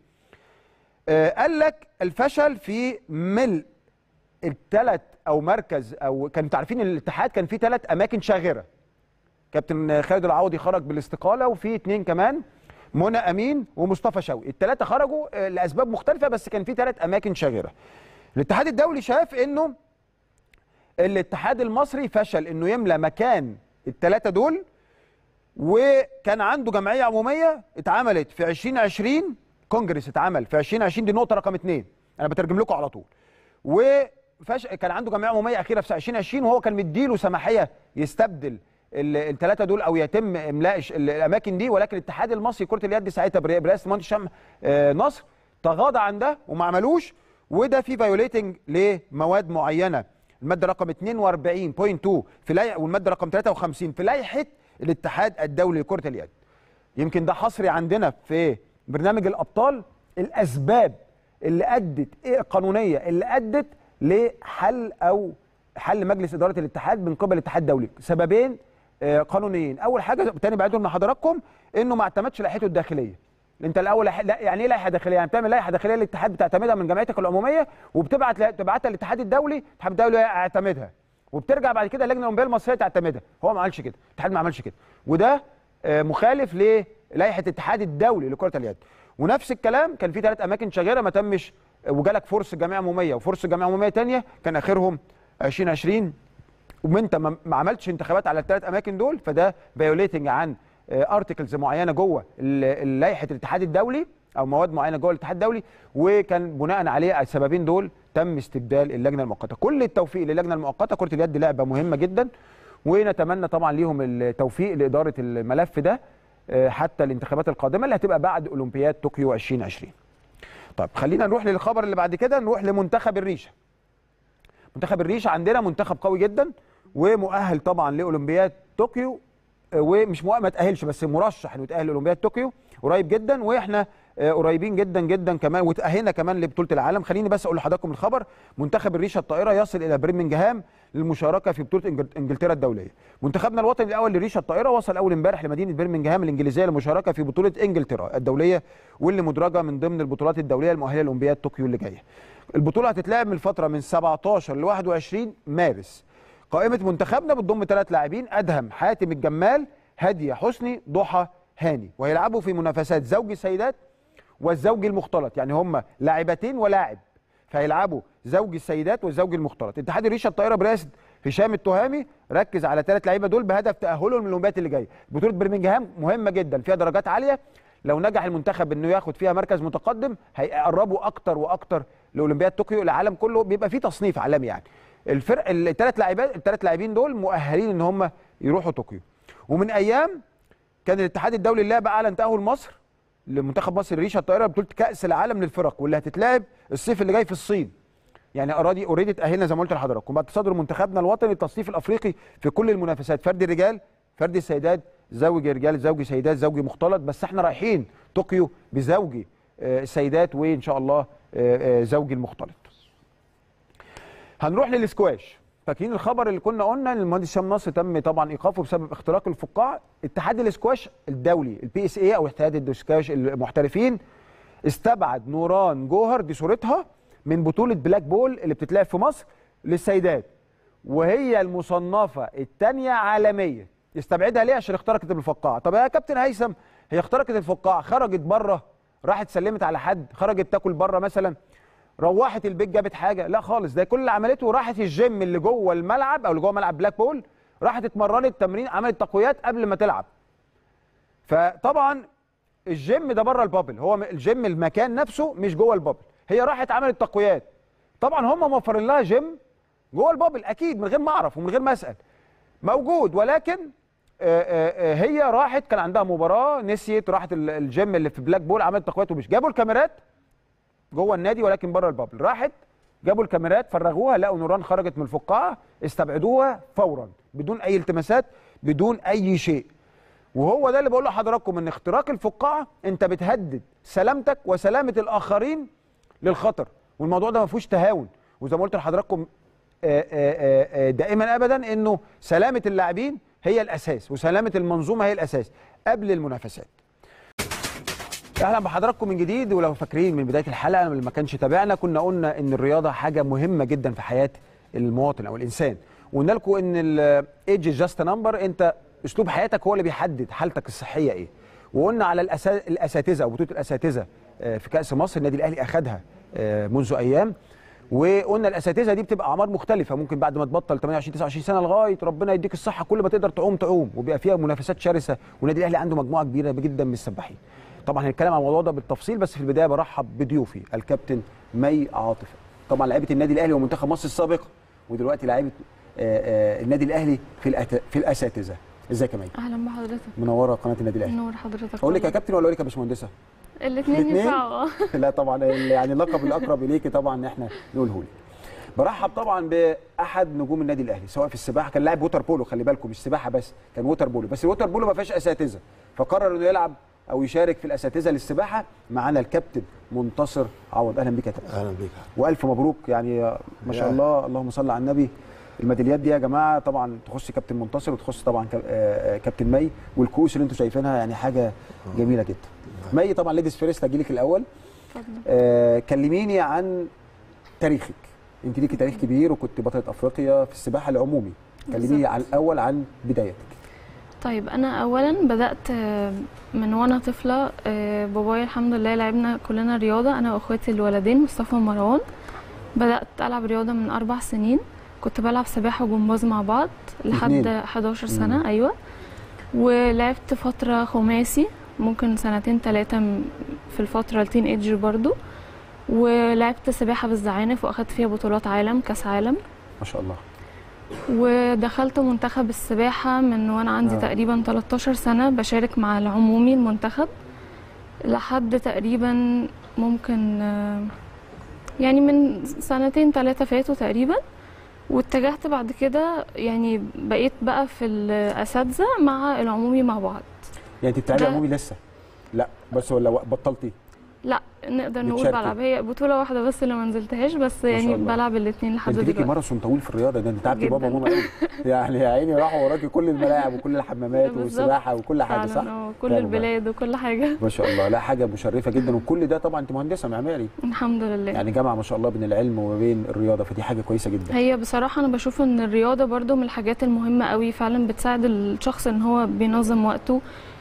قال لك الفشل في ملء الثلاث او مركز او كانوا عارفين ان الاتحاد كان فيه ثلاث اماكن شاغره كابتن خالد العوضي خرج بالاستقاله وفي اثنين كمان منى امين ومصطفى شوقي الثلاثه خرجوا آه، لاسباب مختلفه بس كان في ثلاث اماكن شاغره الاتحاد الدولي شاف انه الاتحاد المصري فشل انه يملى مكان الثلاثه دول وكان عنده جمعيه عموميه اتعملت في 2020 كونجرس اتعمل في 2020 دي نقطه رقم اثنين انا بترجم لكم على طول وفش كان عنده جمعيه عموميه اخيره في 2020 وهو كان مديله سماحيه يستبدل الثلاثه دول او يتم املاء الش- ال- الاماكن دي ولكن الاتحاد المصري لكره اليد ساعتها برئ- برئاسه المهندس هشام آه، نصر تغاضى عن ده وما عملوش وده في فايوليتنج لمواد معينه الماده رقم 42.2 في لائحه والماده رقم 53 في لائحه الاتحاد الدولي لكره اليد يمكن ده حصري عندنا في برنامج الابطال الاسباب اللي ادت ايه قانونيه اللي ادت لحل او حل مجلس اداره الاتحاد من قبل الاتحاد الدولي سببين آه، قانونيين اول حاجه تاني بعدهم مع حضراتكم انه ما اعتمدش لائحته الداخليه انت الاول لائحة- لا يعني ايه لائحه داخليه يعني بتعمل لائحه داخليه للاتحاد بتعتمدها من جمعيتك العموميه وبتبعت تبعتها للاتحاد الدولي الاتحاد الدولي يعتمدها وبترجع بعد كده اللجنه الاولمبيه المصريه تعتمدها هو ما عملش كده الاتحاد ما عملش كده وده آه، مخالف للائحه الاتحاد الدولي لكره اليد ونفس الكلام كان في ثلاث اماكن شاغره ما تمش وجالك فرصه جمعيه عموميه وفرصه جمعيه عموميه ثانيه كان اخرهم 2020 وانت ما ما عملتش انتخابات على الثلاث اماكن دول فده فيوليتنج عن ارتكلز معينه جوه ال- لائحه الاتحاد الدولي او مواد معينه جوه الاتحاد الدولي وكان بناء عليه على السببين دول تم استبدال اللجنه المؤقته كل التوفيق للجنه المؤقته كره اليد لعبه مهمه جدا ونتمنى طبعا ليهم التوفيق لاداره الملف ده آه، حتى الانتخابات القادمه اللي هتبقى بعد اولمبياد طوكيو 2020 طب خلينا نروح للخبر اللي بعد كده نروح لمنتخب الريشه منتخب الريشه عندنا منتخب قوي جدا ومؤهل طبعا لاولمبياد طوكيو آه، ومش مؤهل ما تاهلش بس مرشح انه يتاهل لاولمبياد طوكيو قريب جدا واحنا آه، قريبين جدا جدا كمان وتاهلنا كمان لبطوله العالم خليني بس اقول لحضراتكم الخبر منتخب الريشه الطائره يصل الى برمنجهام للمشاركه في بطوله إنجل- انجلترا الدوليه منتخبنا الوطني الاول للريشه الطائره وصل اول امبارح لمدينه برمنجهام الانجليزيه للمشاركه في بطوله انجلترا الدوليه واللي مدرجه من ضمن البطولات الدوليه المؤهله لاولمبياد طوكيو اللي جايه البطوله هتتلعب من الفتره من 17 ل 21 مارس قائمه منتخبنا بتضم ثلاث لاعبين ادهم حاتم الجمال هاديه حسني ضحى هاني وهيلعبوا في منافسات زوجي سيدات والزوجي المختلط يعني هم لاعبتين ولاعب فهيلعبوا زوج السيدات والزوج المختلط اتحاد الريشه الطائره برئاسه هشام التهامي ركز على ثلاث لعيبه دول بهدف تاهلهم للاولمبياد اللي جايه بطوله برمنجهام مهمه جدا فيها درجات عاليه لو نجح المنتخب انه ياخد فيها مركز متقدم هيقربوا اكتر واكتر لاولمبياد طوكيو العالم كله بيبقى فيه تصنيف عالمي يعني الفرق الثلاث لاعبات الثلاث لاعبين دول مؤهلين ان هم يروحوا طوكيو ومن ايام كان الاتحاد الدولي للعبه اعلن تاهل مصر لمنتخب مصر الريشه الطائره بطوله كاس العالم للفرق واللي هتتلعب الصيف اللي جاي في الصين يعني اوريدي اوريدي اتاهلنا زي ما قلت لحضراتكم بعد تصدر منتخبنا الوطني التصنيف الافريقي في كل المنافسات فرد الرجال فرد السيدات زوجي رجال زوجي سيدات زوجي مختلط بس احنا رايحين طوكيو بزوجي آه، السيدات وان شاء الله آه، آه، زوجي المختلط هنروح للسكواش فاكرين الخبر اللي كنا قلنا ان المهندس هشام نصر تم طبعا ايقافه بسبب اختراق الفقاعه اتحاد الاسكواش الدولي البي اس اي او اتحاد الاسكواش المحترفين استبعد نوران جوهر دي صورتها من بطوله بلاك بول اللي بتتلعب في مصر للسيدات وهي المصنفه الثانيه عالميا يستبعدها ليه عشان اخترقت الفقاعه طب يا كابتن هيثم هي اخترقت الفقاعه خرجت بره راحت سلمت على حد خرجت تاكل بره مثلا روحت البيت جابت حاجه لا خالص ده كل اللي عملته راحت الجيم اللي جوه الملعب او اللي جوه ملعب بلاك بول راحت اتمرنت تمرين عملت تقويات قبل ما تلعب فطبعا الجيم ده بره البابل هو م- الجيم المكان نفسه مش جوه البابل هي راحت عملت تقويات طبعا هم موفرين لها جيم جوه البابل اكيد من غير ما اعرف ومن غير ما اسال موجود ولكن آه، آه، آه، هي راحت كان عندها مباراه نسيت راحت ال- الجيم اللي في بلاك بول عملت تقويات ومش جابوا الكاميرات جوه النادي ولكن بره البابل راحت جابوا الكاميرات فرغوها لقوا نوران خرجت من الفقاعه استبعدوها فورا بدون اي التماسات بدون اي شيء وهو ده اللي بقول لحضراتكم ان اختراق الفقاعه انت بتهدد سلامتك وسلامه الاخرين للخطر والموضوع ده ما فيهوش تهاون وزي ما قلت لحضراتكم آه، آه، آه، دائما ابدا انه سلامه اللاعبين هي الاساس وسلامه المنظومه هي الاساس قبل المنافسات اهلا بحضراتكم من جديد ولو فاكرين من بدايه الحلقه اللي ما كانش تابعنا كنا قلنا ان الرياضه حاجه مهمه جدا في حياه المواطن او الانسان وقلنا لكم ان الايدج جاست نمبر انت اسلوب حياتك هو اللي بيحدد حالتك الصحيه ايه وقلنا على الأسا- الاساتذه او بطوله الاساتذه آه، في كاس مصر النادي الاهلي اخذها آه، منذ ايام وقلنا الاساتذه دي بتبقى اعمار مختلفه ممكن بعد ما تبطل 28 29 سنه لغايه ربنا يديك الصحه كل ما تقدر تعوم تعوم وبيبقى فيها منافسات شرسه والنادي الاهلي عنده مجموعه كبيره جدا من السباحين طبعا هنتكلم عن الموضوع ده بالتفصيل بس في البدايه برحب بضيوفي الكابتن مي عاطفه طبعا لعيبه النادي الاهلي ومنتخب مصر السابقه ودلوقتي لعيبه آه، آه، النادي الاهلي في الأت... في الاساتذه ازيك يا مي اهلا بحضرتك منوره قناه النادي الاهلي نور حضرتك اقول لك يا كابتن ولا اقول لك يا باشمهندسه الاثنين الاتنين؟ ينفعوا لا طبعا ال- يعني اللقب الاقرب اليكي طبعا ان احنا نقوله لك برحب طبعا باحد نجوم النادي الاهلي سواء في السباحه كان لاعب ووتر بولو خلي بالكم مش سباحه بس كان ووتر بولو بس الووتر بولو ما فيهاش اساتذه فقرر انه يلعب او يشارك في الاساتذه للسباحه معانا الكابتن منتصر عوض اهلا بيك يا كابتن اهلا بيك والف مبروك يعني ما شاء يا. الله اللهم صل على النبي الميداليات دي يا جماعه طبعا تخص كابتن منتصر وتخص طبعا كا- آه، آه، كابتن مي والكؤوس اللي انتم شايفينها يعني حاجه جميله جدا مي طبعا ليديز فيرست هجيلك الاول اتفضل آه، كلميني عن تاريخك انت ليكي تاريخ كبير وكنت بطله افريقيا في السباحه العمومي كلميني بالظبط. عن الاول عن بدايتك طيب انا اولا بدات آه، من وانا طفله آه، بابايا الحمد لله لعبنا كلنا رياضه انا واخواتي الولدين مصطفى ومروان بدات العب رياضه من اربع سنين كنت بلعب سباحه وجمباز مع بعض لحد اتنين. 11 سنه مم. ايوه ولعبت فتره خماسي ممكن سنتين ثلاثه في الفتره التين ايدج برضو ولعبت سباحه بالزعانف واخدت فيها بطولات عالم كاس عالم ما شاء الله ودخلت منتخب السباحة من وانا عندي آه. آه. تقريبا 13 سنة بشارك مع العمومي المنتخب لحد تقريبا ممكن آه، يعني من سنتين ثلاثة فاتوا تقريبا واتجهت بعد كده يعني بقيت بقى في الأساتذة مع العمومي مع بعض يعني انت بتلعبي ده- عمومي لسه لا بس ولا بطلتي لا نقدر نقول بتشاركي. بلعب هي بطولة واحدة بس اللي ما نزلتهاش بس شاء يعني الله. بلعب الاثنين لحد انت ليكي دلوقتي ماراثون طويل في الرياضه ده انت تعبتي بابا جداً. وماما قوي يعني يا عيني راحوا وراكي كل الملاعب وكل الحمامات بالظبط. والسباحه وكل حاجه فعلا صح؟ اه كل فعلا. البلاد وكل حاجة ما شاء الله لا حاجه مشرفه جدا وكل ده طبعا انت مهندسه معماري الحمد لله يعني جامعه ما شاء الله بين العلم وما بين الرياضه فدي حاجه كويسه جدا هي بصراحة أنا بشوف إن الرياضة برضو من الحاجات المهمة قوي فعلا بتساعد الشخص إن هو بينظم وقته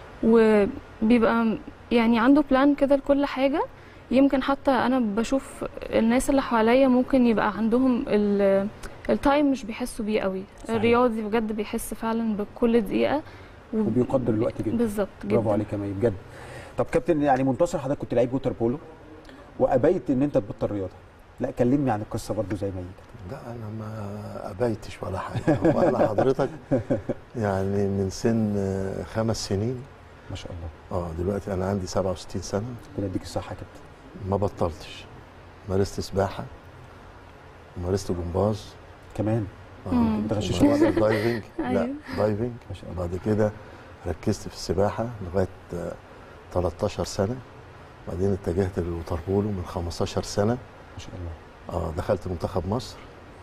وبيبقى يعني عنده بلان كده لكل حاجة يمكن حتى أنا بشوف الناس اللي حواليا ممكن يبقى عندهم ال- التايم مش بيحسوا بيه قوي صحيح. الرياضي بجد بيحس فعلا بكل دقيقة وب- وبيقدر الوقت جدا بالظبط برافو جدا عليك يا مي بجد طب كابتن يعني منتصر حضرتك كنت لعيب ووتر بولو وابيت ان انت تبطل رياضه لا كلمني عن القصه برضو زي ما هي كده لا انا ما ابيتش ولا حاجه وانا حضرتك يعني من سن آه، خمس سنين ما شاء الله اه دلوقتي انا عندي 67 سنه ربنا يديك الصحه يا كابتن ما بطلتش مارست سباحه ومارست جمباز كمان آه، مم. بتغششوا ومارست بعض دايفنج لا أيوة. دايفنج ما شاء الله بعد كده ركزت في السباحه لغايه آه، 13 سنه بعدين اتجهت للوتر بولو من 15 سنه ما شاء الله اه دخلت منتخب مصر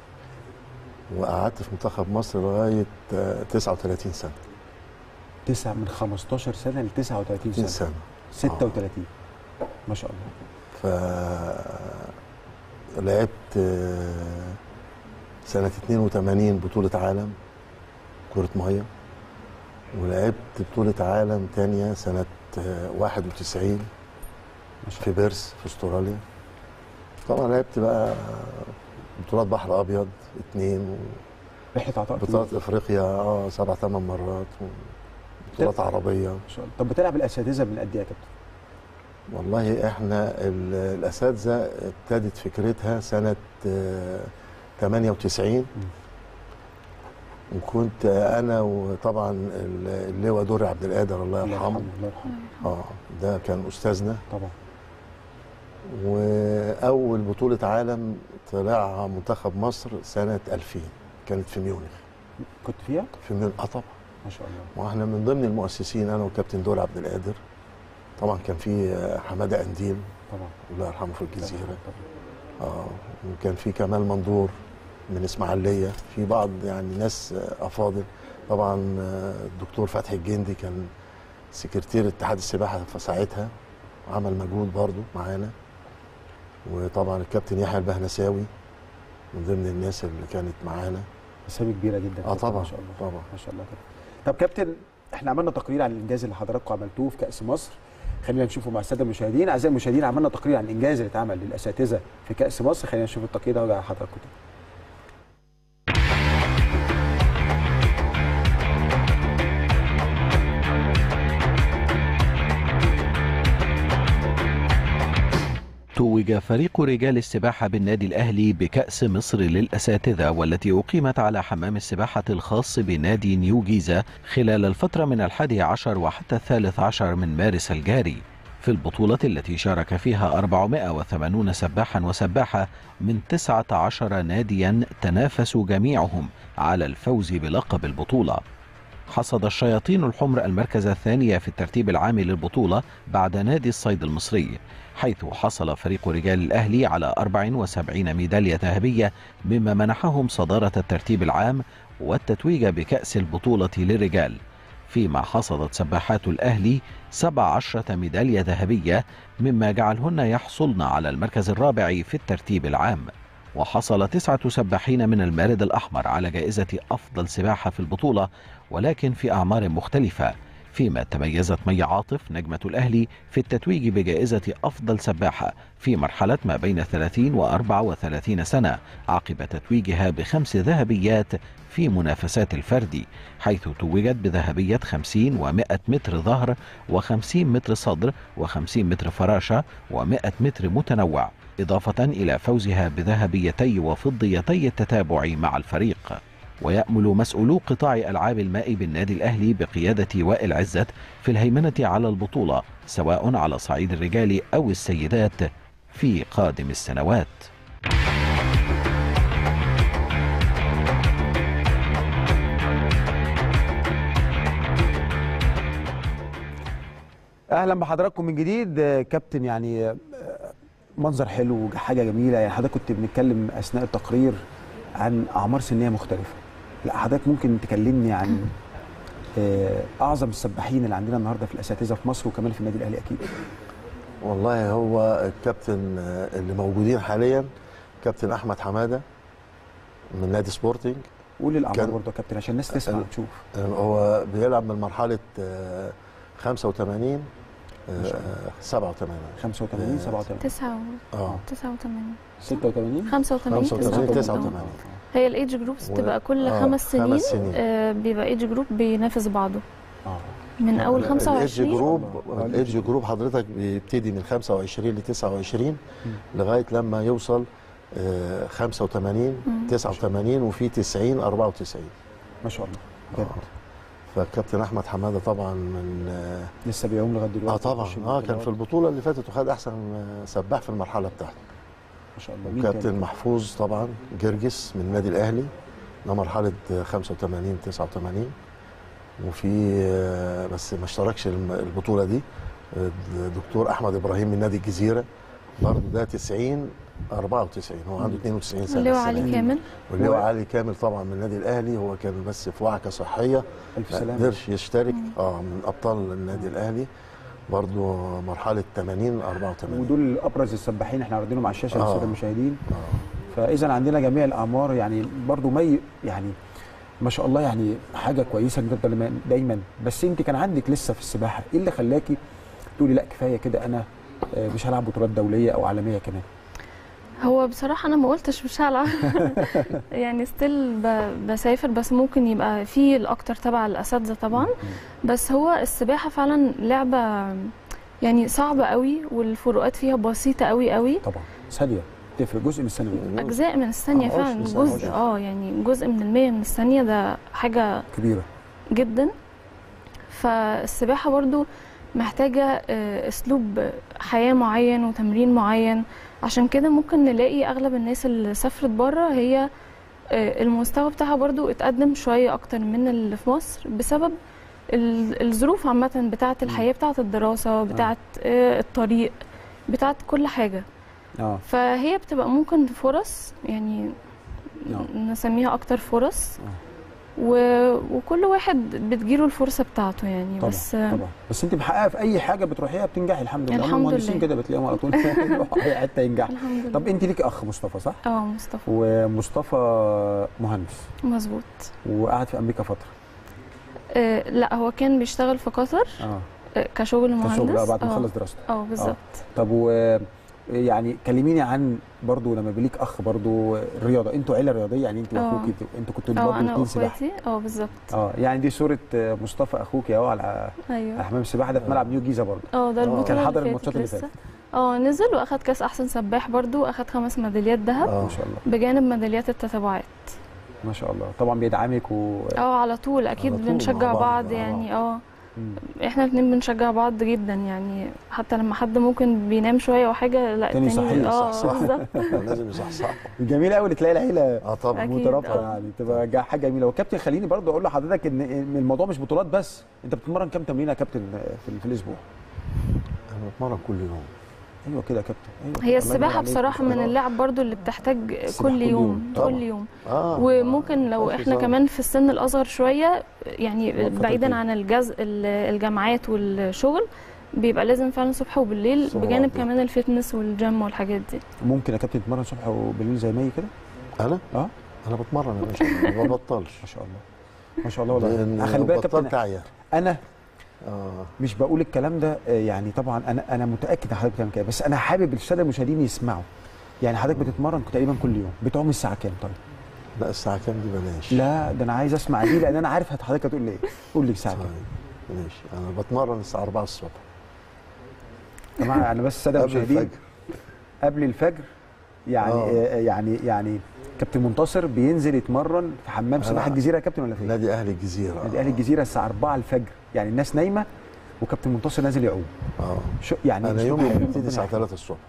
وقعدت في منتخب مصر لغايه آه، 39 سنه تسعة من 15 سنه ل 39 30 سنه سنه 36 ما شاء الله ف لعبت آه، سنة 82 بطولة عالم كرة مية ولعبت بطولة عالم تانية سنة آه، 91 ما شاء في بيرس في استراليا طبعا لعبت بقى بطولات بحر ابيض اتنين رحله عطاء بطولات كبيرة. افريقيا اه سبع ثمان مرات بطولات عربيه ما شاء الله طب بتلعب الاساتذه من قد ايه يا كابتن؟ والله احنا ال- الاساتذه ابتدت فكرتها سنه آه، 98 وكنت انا وطبعا اللواء دوري عبد القادر الله الله يرحمه يرحمه الله يرحمه اه ده كان استاذنا طبعا واول بطوله عالم طلعها منتخب مصر سنه 2000 كانت في ميونخ كنت فيها في ميونخ اه طبعا ما شاء الله واحنا من ضمن المؤسسين انا وكابتن دول عبد القادر طبعا كان في حماده قنديل طبعا الله يرحمه في الجزيره طبعاً. اه وكان في كمال منظور من اسماعيليه في بعض يعني ناس آه، افاضل طبعا آه، الدكتور فتحي الجندي كان سكرتير اتحاد السباحه في ساعتها عمل مجهود برضو معانا وطبعا الكابتن يحيى البهنساوي من ضمن الناس اللي كانت معانا اسامي كبيره جدا اه طبعا ما شاء الله طبعا ما شاء الله كده طب كابتن احنا عملنا تقرير عن الانجاز اللي حضراتكم عملتوه في كاس مصر خلينا نشوفه مع الساده المشاهدين اعزائي المشاهدين عملنا تقرير عن الانجاز اللي اتعمل للاساتذه في كاس مصر خلينا نشوف التقرير ده وارجع لحضراتكم تاني توج فريق رجال السباحة بالنادي الأهلي بكأس مصر للأساتذة والتي أقيمت على حمام السباحة الخاص بنادي نيو جيزة خلال الفترة من الحادي عشر وحتى الثالث عشر من مارس الجاري في البطولة التي شارك فيها 480 سباحا وسباحة من 19 ناديا تنافسوا جميعهم على الفوز بلقب البطولة حصد الشياطين الحمر المركز الثاني في الترتيب العام للبطولة بعد نادي الصيد المصري حيث حصل فريق رجال الأهلي على 74 ميدالية ذهبية مما منحهم صدارة الترتيب العام والتتويج بكأس البطولة للرجال فيما حصدت سباحات الأهلي 17 ميدالية ذهبية مما جعلهن يحصلن على المركز الرابع في الترتيب العام وحصل تسعة سباحين من المارد الأحمر على جائزة أفضل سباحة في البطولة ولكن في أعمار مختلفة فيما تميزت مي عاطف نجمة الأهلي في التتويج بجائزة أفضل سباحة في مرحلة ما بين 30 و 34 سنة عقب تتويجها بخمس ذهبيات في منافسات الفردي حيث توجت بذهبية 50 و100 متر ظهر و50 متر صدر و50 متر فراشة و100 متر متنوع إضافة إلى فوزها بذهبيتي وفضيتي التتابع مع الفريق ويأمل مسؤولو قطاع ألعاب الماء بالنادي الأهلي بقيادة وائل عزت في الهيمنة على البطولة سواء على صعيد الرجال أو السيدات في قادم السنوات اهلا بحضراتكم من جديد آه، كابتن يعني آه، منظر حلو حاجه جميله يعني حضرتك كنت بنتكلم اثناء التقرير عن اعمار سنيه مختلفه لا حضرتك ممكن تكلمني عن آه، اعظم السباحين اللي عندنا النهارده في الاساتذه في مصر وكمان في النادي الاهلي اكيد والله هو الكابتن آه، اللي موجودين حاليا كابتن احمد حماده من نادي سبورتنج قول الاعمار كان- برضه يا كابتن عشان الناس تسمع آه، وتشوف آه، هو بيلعب من مرحله آه، 85 ما شاء آه، 87 85 آه، 87 تسعة اه 89 86 85 85 89 89 هي الايدج جروبس و- بتبقى كل آه، خمس سنين, خمس سنين. آه بيبقى ايدج جروب بينافس بعضه اه من اول الايدج 25 جروب آه، الايدج جروب حضرتك بيبتدي من 25 ل 29 لغايه لما يوصل آه، 85 مم. 89 وفي 90 94 ما شاء الله بجد فالكابتن احمد حماده طبعا من آه، لسه بيعوم لغايه دلوقتي اه طبعا بيخش اه كان البطولات. في البطوله اللي فاتت وخد احسن آه، سباح في المرحله بتاعته ما شاء الله مين وكابتن تاني؟ محفوظ طبعا جرجس من النادي الاهلي ده مرحله آه، 85 89 وفي آه، بس ما اشتركش الم- البطوله دي آه، الدكتور احمد ابراهيم من نادي الجزيره برضه ده 90 94 هو عنده 92 سنه اللي هو السنة علي دي. كامل واللي هو علي كامل طبعا من النادي الاهلي هو كان بس في وعكه صحيه الف ما سلامه قدرش يشترك اه من ابطال النادي الاهلي برضه مرحله 80 84 ودول ابرز السباحين احنا عارضينهم على الشاشه آه. للساده المشاهدين آه. فاذا عندنا جميع الاعمار يعني برضو مي يعني ما شاء الله يعني حاجه كويسه جدا دايما- دايما بس انت كان عندك لسه في السباحه ايه اللي خلاكي تقولي لا كفايه كده انا آه، مش هلعب بطولات دوليه او عالميه كمان هو بصراحة أنا ما قلتش مش هلعب يعني ستيل بسافر بس ممكن يبقى في الأكتر تبع الأساتذة طبعا بس هو السباحة فعلا لعبة يعني صعبة قوي والفروقات فيها بسيطة قوي قوي طبعا ثانيه بتفرق جزء من الثانيه اجزاء من الثانيه آه، فعلا عشر ثانية، جزء عشر. اه يعني جزء من المية من الثانيه ده حاجه كبيره جدا فالسباحه برضو محتاجه آه، اسلوب حياه معين وتمرين معين عشان كده ممكن نلاقي اغلب الناس اللي سافرت بره هي آه، المستوى بتاعها برضو اتقدم شويه اكتر من اللي في مصر بسبب ال- الظروف عامه بتاعه الحياه بتاعه الدراسه بتاعه آه، الطريق بتاعه كل حاجه اه فهي بتبقى ممكن فرص يعني نعم. نسميها اكتر فرص آه. و... وكل واحد بتجيله الفرصه بتاعته يعني طبعا بس طبعا بس انت محققه في اي حاجه بتروحيها بتنجحي الحمد لله هم الحمد المهندسين لله. كده بتلاقيهم على طول يروحوا اي حته ينجحوا الحمد لله طب انت ليكي اخ مصطفى صح؟ اه مصطفى ومصطفى مهندس مظبوط وقعد في امريكا فتره آه لا هو كان بيشتغل في قطر اه آه كشغل مهندس كشغل آه، بعد ما آه، خلص دراسته اه بالظبط طب و يعني كلميني عن برضو لما بيليك اخ برضو الرياضه انتوا عيله رياضيه يعني انت آه. واخوكي انتوا كنتوا اه برضو انا الاثنين سباحه واخواتي اه بالظبط اه يعني دي صوره آه، مصطفى اخوك اهو على على ايوه حمام السباحه ده في ملعب نيو جيزه برضو اه ده آه. البطوله كان حاضر اللي الماتشات اللي فاتت لسه اه نزل واخد كاس احسن سباح برضو واخد خمس ميداليات ذهب اه ما شاء الله بجانب ميداليات التتابعات ما شاء الله طبعا بيدعمك و اه على طول اكيد على طول بنشجع مع بعض، بعض مع يعني اه مم. احنا الاثنين بنشجع بعض جدا يعني حتى لما حد ممكن بينام شويه او حاجه لا تاني التاني صحيح، اه صح، صح. بالظبط لازم يصحصح جميل قوي تلاقي العيله اه طبعا أكيد. مترابطه آه. يعني تبقى جا- حاجه جميله وكابتن خليني برضو اقول لحضرتك ان إن الموضوع مش بطولات بس انت بتتمرن كام تمرين يا كابتن في, في الاسبوع انا بتمرن كل يوم ايوه كده يا كابتن ايوه كده. هي الله السباحه ينور عليك. بصراحه من آه. اللعب برضو اللي بتحتاج السباحة كل كل يوم يوم. طبعاً. كل يوم اه وممكن لو ألف احنا صبر. كمان في السن الاصغر شويه يعني فترة بعيدا كده. عن الجز ال- الجامعات والشغل بيبقى لازم فعلا صبح وبالليل صبح بجانب وبالليل. كمان الفتنس والجيم والحاجات دي ممكن يا كابتن تتمرن صبح وبالليل زي مي كده انا اه انا بتمرن يا باشا ما ببطلش ما شاء الله ما شاء الله والله لان خلي لو بالك يا بطلت كابتن اعيا انا اه مش بقول الكلام ده آه، يعني طبعا انا انا متاكد ان حضرتك بتعمل كده بس انا حابب الساده المشاهدين يسمعوا يعني حضرتك بتتمرن تقريبا كل يوم بتعوم الساعه كام طيب لا الساعه كام دي بلاش لا ده انا عايز اسمع دي لان انا عارف هت- حضرتك هتقول لي ايه قول لي الساعه كام طيب ماشي انا بتمرن الساعه 4 الصبح يا جماعه انا بس الساده قبل المشاهدين الفجر قبل الفجر يعني آه. آه. يعني يعني كابتن منتصر بينزل يتمرن في حمام سباحه أنا- الجزيره يا كابتن ولا فين؟ نادي اهلي الجزيره نادي اهلي الجزيره الساعه 4 الفجر يعني الناس نايمه وكابتن منتصر نازل يعوم اه شو يعني انا أسلوب يومي حلو. بيبتدي ربنا الساعه يحفظك. 3 الصبح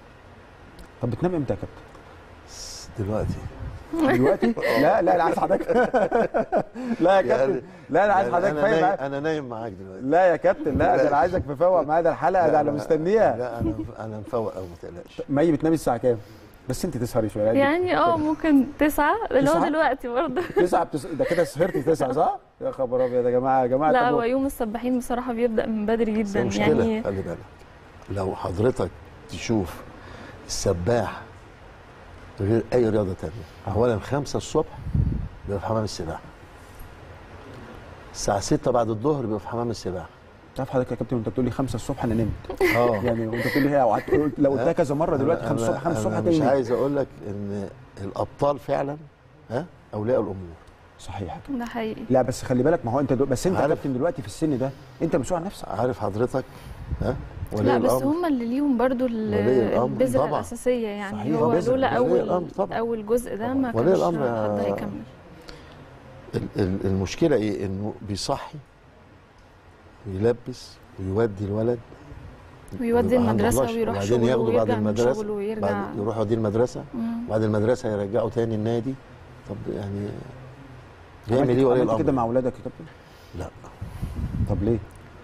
طب بتنام امتى يا كابتن؟ دلوقتي دلوقتي؟ لا لا انا عايز حضرتك لا يا كابتن يعني- لا انا عايز يعني حضرتك انا فاهم نايم معايا. انا نايم معاك دلوقتي لا يا كابتن لا ده انا عايزك مفوق معايا ده الحلقه ده انا لا، مستنيها لا انا انا مفوق قوي ما تقلقش مي بتنامي الساعه كام؟ بس انت تسهري شويه يعني اه ممكن تسعة اللي هو تسعة؟ دلوقتي برضه تسعه بتس... ده كده سهرتي تسعه صح؟ يا خبر ابيض يا جماعه يا جماعه لا طب هو يوم السباحين بصراحه بيبدا من بدري بس جدا مشكله يعني خلي بالك لو حضرتك تشوف السباح غير اي رياضه تانية اولا خمسة الصبح بيبقى في حمام السباحه الساعه 6 بعد الظهر بيبقى في حمام السباحه تعرف حضرتك يا كابتن وانت بتقول لي 5 الصبح انا نمت اه يعني وانت بتقول لي هي وقعدت- قلت- لو قلتها كذا مره دلوقتي 5 الصبح 5 الصبح أنا هتنمي مش عايز اقول لك ان الابطال فعلا ها اولياء الامور صحيح يا كابتن. ده حقيقي لا بس خلي بالك ما هو انت دو... بس انت يا عارف. كابتن دلوقتي في السن ده انت مسؤول عن نفسك عارف حضرتك ها ولي لا بس الامر هم اللي ليهم برضو ال- ولي الأمر البذرة طبعاً. الأساسية يعني صحيح، هو بذرة. لولا ولي أول الأمر طبعاً. أول جزء ده ما ولي كانش الأمر حد يا- هيكمل ال- ال- المشكله ايه انه بيصحي ويلبس ويودي الولد ويودي ويبقى عنده المدرسة flush. ويروح وبعدين شغله ياخده بعد ويرجع من المدرسة. شغله ويرجع بعد يروح يوديه المدرسه مم. بعد المدرسه يرجعه تاني النادي طب يعني عملت- بيعمل ايه ولي عملت كده الامر مع اولادك يا كابتن لا طب ليه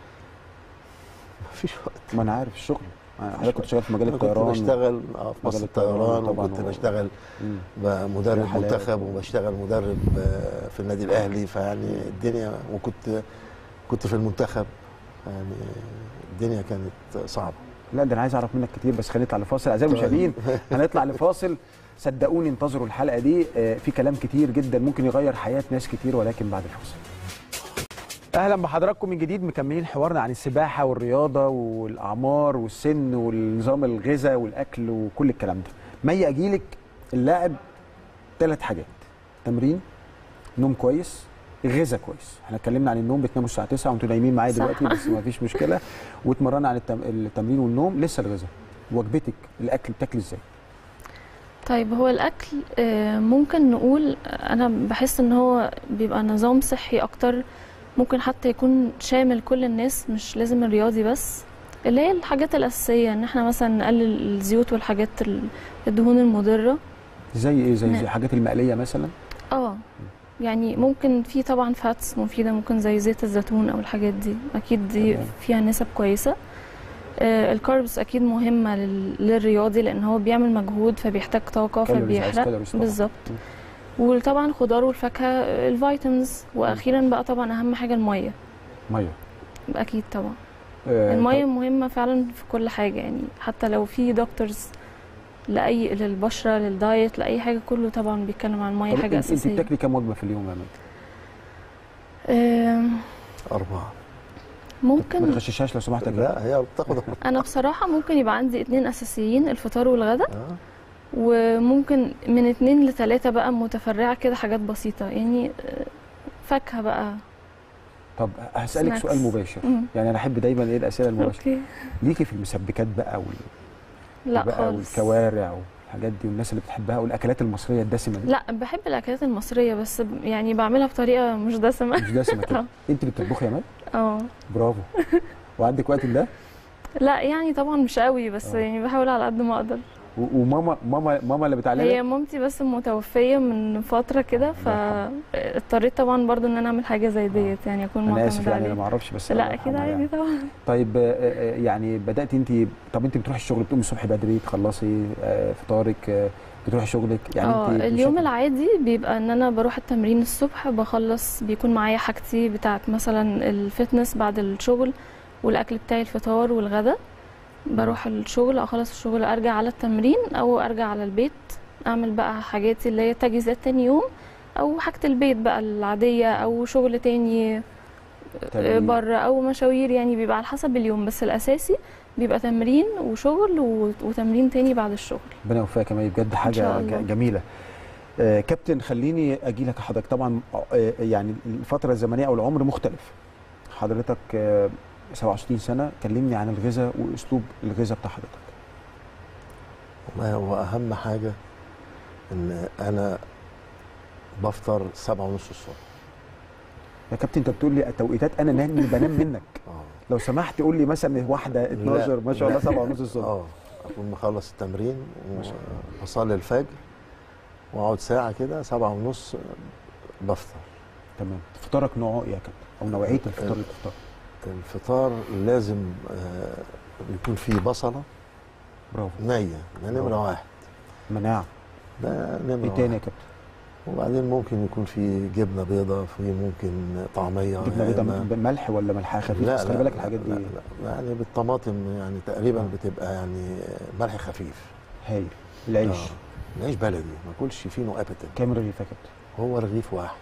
مفيش وقت ما انا عارف الشغل أنا حضرتك كنت شغال في مجال أنا كنت الطيران بشتغل آه، في مجال مصر الطيران الطيران طبعاً وكنت و- بشتغل مم. بقى مدرب رحلات. منتخب وبشتغل مدرب آه، في النادي الاهلي فيعني الدنيا وكنت كنت في المنتخب يعني الدنيا كانت صعبه لا ده انا عايز اعرف منك كتير بس خلينا نطلع لفاصل اعزائي المشاهدين هنطلع لفاصل صدقوني انتظروا الحلقه دي آه، في كلام كتير جدا ممكن يغير حياه ناس كتير ولكن بعد الفاصل اهلا بحضراتكم من جديد مكملين حوارنا عن السباحه والرياضه والاعمار والسن والنظام الغذاء والاكل وكل الكلام ده مي اجيلك اللاعب ثلاث حاجات تمرين نوم كويس غذاء كويس احنا اتكلمنا عن النوم بتناموا الساعه 9 وانتوا نايمين معايا صح. دلوقتي بس ما فيش مشكله واتمرنا عن التم... التمرين والنوم لسه الغذاء وجبتك الاكل بتاكل ازاي طيب هو الاكل آه، ممكن نقول انا بحس ان هو بيبقى نظام صحي اكتر ممكن حتى يكون شامل كل الناس مش لازم الرياضي بس اللي هي الحاجات الاساسيه ان احنا مثلا نقلل الزيوت والحاجات ال- الدهون المضره زي ايه زي, زي نعم. الحاجات المقليه مثلا اه يعني ممكن في طبعا فاتس مفيده ممكن زي زيت الزيتون او الحاجات دي اكيد دي تمام. فيها نسب كويسه آه الكاربس اكيد مهمه لل- للرياضي لان هو بيعمل مجهود فبيحتاج طاقه كالوريز، عايز فبيحرق كالوريز طبعاً. بالظبط وطبعا الخضار والفاكهه آه، الفيتامينز واخيرا بقى طبعا اهم حاجه الميه ميه اكيد طبعا آه، الميه طب- مهمه فعلا في كل حاجه يعني حتى لو في دكتورز لاي للبشره للدايت لاي حاجه كله طبعا بيتكلم عن الميه طب حاجه انت, انت اساسيه بتاكلي كام وجبه في اليوم يا مي؟ آم، أربعة ما ممكن تغششهاش لو سمحت يا كابتن. لا هي بتاخد انا بصراحه ممكن يبقى عندي اتنين اساسيين الفطار والغداء آه. وممكن من اتنين لتلاتة بقى متفرعه كده حاجات بسيطه يعني آه، فاكهه بقى طب هسالك Snacks. سؤال مباشر مم. يعني انا احب دايما ايه الاسئله المباشره اوكي ليكي في المسبكات بقى وال... لا بقى خالص والكوارع والحاجات دي والناس اللي بتحبها والاكلات المصريه الدسمه دي لا بحب الاكلات المصريه بس ب- يعني بعملها بطريقه مش دسمه مش دسمه كده آه. انت اللي بتطبخي يا مي اه برافو وعندك وقت ده لا يعني طبعا مش قوي بس آه. يعني بحاول على قد ما اقدر و- وماما ماما ماما اللي بتعلمك هي مامتي بس متوفيه من فتره كده الله فاضطريت طبعا برضو ان انا اعمل حاجه زي ديت يعني اكون انا اسف معتمده يعني انا عليها ما اعرفش بس الله لا اكيد يرحمها عادي يعني. طبعا طيب آه، آه، يعني بدات انت طب انت بتروحي الشغل بتقومي الصبح بدري تخلصي آه، فطارك آه، بتروحي شغلك يعني اه انت اليوم بشكل- العادي بيبقى ان انا بروح التمرين الصبح بخلص بيكون معايا حاجتي بتاعت مثلا الفتنس بعد الشغل والاكل بتاعي الفطار والغدا بروح الشغل اخلص الشغل ارجع على التمرين او ارجع على البيت اعمل بقى حاجاتي اللي هي تجهيزات تاني يوم او حاجة البيت بقى العادية او شغل تاني تمرين. بره او مشاوير يعني بيبقى على حسب اليوم بس الاساسي بيبقى تمرين وشغل و- وتمرين تاني بعد الشغل ربنا يوفقك يا مي بجد شاء حاجه الله. ج- جميله آه، كابتن خليني اجي لك حضرتك طبعا آه، يعني الفتره الزمنيه او العمر مختلف حضرتك آه، 27 سنه كلمني عن الغذاء واسلوب الغذاء بتاع حضرتك ما هو أهم حاجة إن أنا بفطر سبعة ونص الصبح يا كابتن انت بتقول لي توقيتات انا نايم بنام منك اه لو سمحت قول لي مثلا واحده 12 ما شاء الله 7 ونص الصبح اه أكون مخلص التمرين ما شاء وأصلي الفجر وأقعد ساعة كده سبعة ونص بفطر تمام فطارك نوعه ايه يا كابتن او نوعيه الفطار اللي بتفطر الفطار لازم آه، يكون فيه بصلة برافو نية ده نمرة واحد مناعه ده نمرة ايه تاني يا واحد كابتن وبعدين ممكن يكون في جبنة بيضة في ممكن طعمية جبنه يا بيضاء إما- ملح ولا ملحها خفيف بس خلي بالك الحاجات لا, دي لا يعني بالطماطم يعني تقريبا بتبقى يعني ملح خفيف هايل العيش آه. العيش بلدي ما اكلش فيه نو ابيتين كام رغيف يا كابتن هو رغيف واحد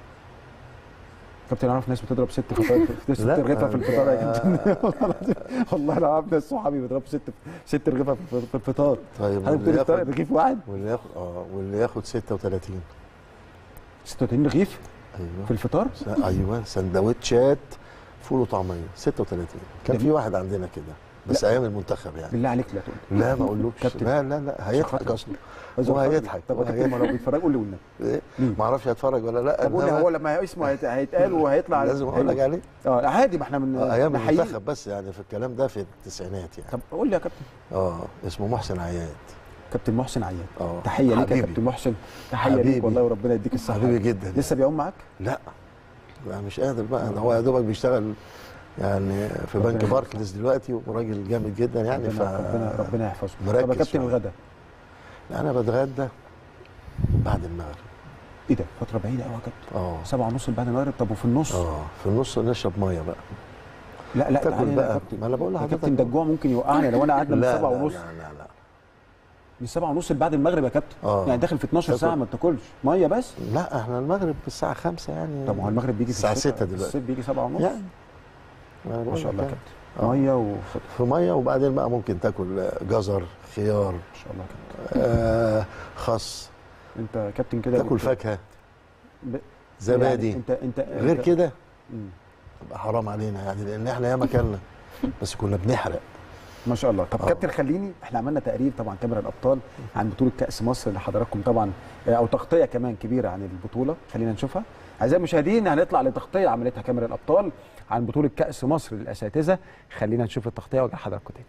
كابتن اعرف ناس بتضرب ست فطار ست لا، رغيفه في الفطار يا آه. كابتن والله انا عارف ناس صحابي بيضربوا ست ست رغيفه في في الفطار طيب حضرتك واللي بتقول ياخد رغيف واحد واللي ياخد اه واللي ياخد 36 36 رغيف ايوه في الفطار س- ايوه سندوتشات فول وطعميه 36 كان في واحد عندنا كده بس ايام المنتخب يعني بالله عليك لا تقول لا ما اقولوش كابتن. لا لا لا هيضحك اصلا عايز هو أفكر. هيضحك طب يا كابتن ما لو بيتفرج قول لي والنبي إيه؟ مين؟ ما اعرفش هيتفرج ولا لا طب قول لي إنما هو لما اسمه هيت- هيتقال وهيطلع لازم اقول لك عليه اه عادي ما احنا من آه، ايام نحييه. المنتخب بس يعني في الكلام ده في التسعينات يعني طب قول لي يا كابتن اه اسمه محسن عياد كابتن محسن عياد اه تحيه ليك يا حبيبي. كابتن محسن تحيه ليك حبيبي. والله وربنا يديك الصحه حبيبي جدا لسه بيعوم معاك لا لا مش قادر بقى ده هو يا دوبك بيشتغل يعني في ربنا بنك يحفظه. باركليز دلوقتي وراجل جامد جدا يعني ف ربنا ربنا, ربنا يحفظه مركز طب يا كابتن شوية. الغدا انا بتغدى بعد المغرب ايه ده فتره بعيده قوي يا كابتن اه سبعة ونص بعد المغرب طب وفي النص اه في النص نشرب ميه بقى لا لا تاكل تعالى هنا يا بقى كابتن ما انا بقول يا لحضرتك كابتن ده الجوع ممكن يوقعني لو انا قعدنا من لا سبعة لا ونص لا لا لا من سبعة ونص بعد المغرب يا كابتن اه يعني داخل في 12 تاكل. ساعه ما بتاكلش ميه بس لا احنا المغرب الساعه 5 يعني طب ما هو المغرب بيجي في الساعه الشتاء. 6 دلوقتي الصيف بيجي سبعة ونص يعني ما, أنا ما بقول شاء لك الله يا يعني. كابتن آه. ميه و في ميه وبعدين بقى ممكن تاكل جزر خيار ما شاء الله يا كابتن آه خس انت يا كابتن كده تاكل بت- فاكهه ب- زبادي يعني انت انت غير انت- كده مم. يبقى حرام علينا يعني لان احنا ياما اكلنا بس كنا بنحرق ما شاء الله طب كابتن خليني احنا عملنا تقرير طبعا كاميرا الابطال عن بطوله كاس مصر اللي حضراتكم طبعا آه، او تغطيه كمان كبيره عن البطوله خلينا نشوفها اعزائي المشاهدين هنطلع لتغطيه عملتها كاميرا الابطال عن بطوله كاس مصر للاساتذه خلينا نشوف التغطيه وارجع لحضراتكم تاني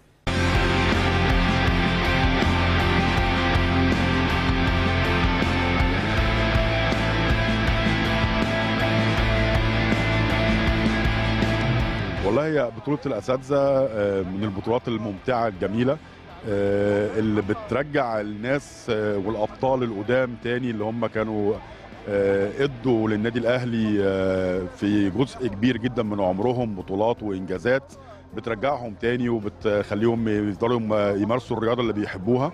والله هي بطولة الأساتذة آه، من البطولات الممتعة الجميلة آه، اللي بترجع الناس آه، والأبطال القدام تاني اللي هم كانوا آه، ادوا للنادي الأهلي آه، في جزء كبير جدا من عمرهم بطولات وإنجازات بترجعهم تاني وبتخليهم يفضلوا يم- يمارسوا الرياضة اللي بيحبوها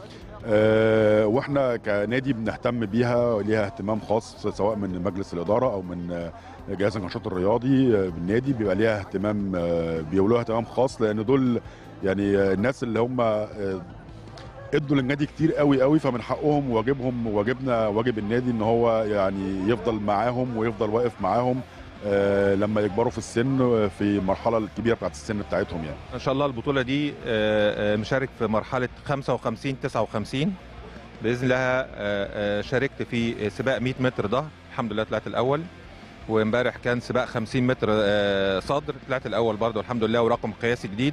آه، واحنا كنادي بنهتم بيها ليها اهتمام خاص سواء من مجلس الاداره او من آه، جهاز النشاط الرياضي آه، بالنادي بيبقى ليها اهتمام آه، بيولوها اهتمام خاص لان دول يعني آه، الناس اللي هم آه، ادوا للنادي كتير قوي قوي فمن حقهم وواجبهم وواجبنا واجب النادي ان هو يعني يفضل معاهم ويفضل واقف معاهم آه، لما يكبروا في السن آه، في المرحله الكبيره بتاعت السن بتاعتهم يعني ان شاء الله البطوله دي آه، آه، مشارك في مرحله 55 59 باذن الله آه، آه، شاركت في سباق 100 متر ظهر الحمد لله طلعت الاول وامبارح كان سباق 50 متر آه، صدر طلعت الاول برضه الحمد لله ورقم قياسي جديد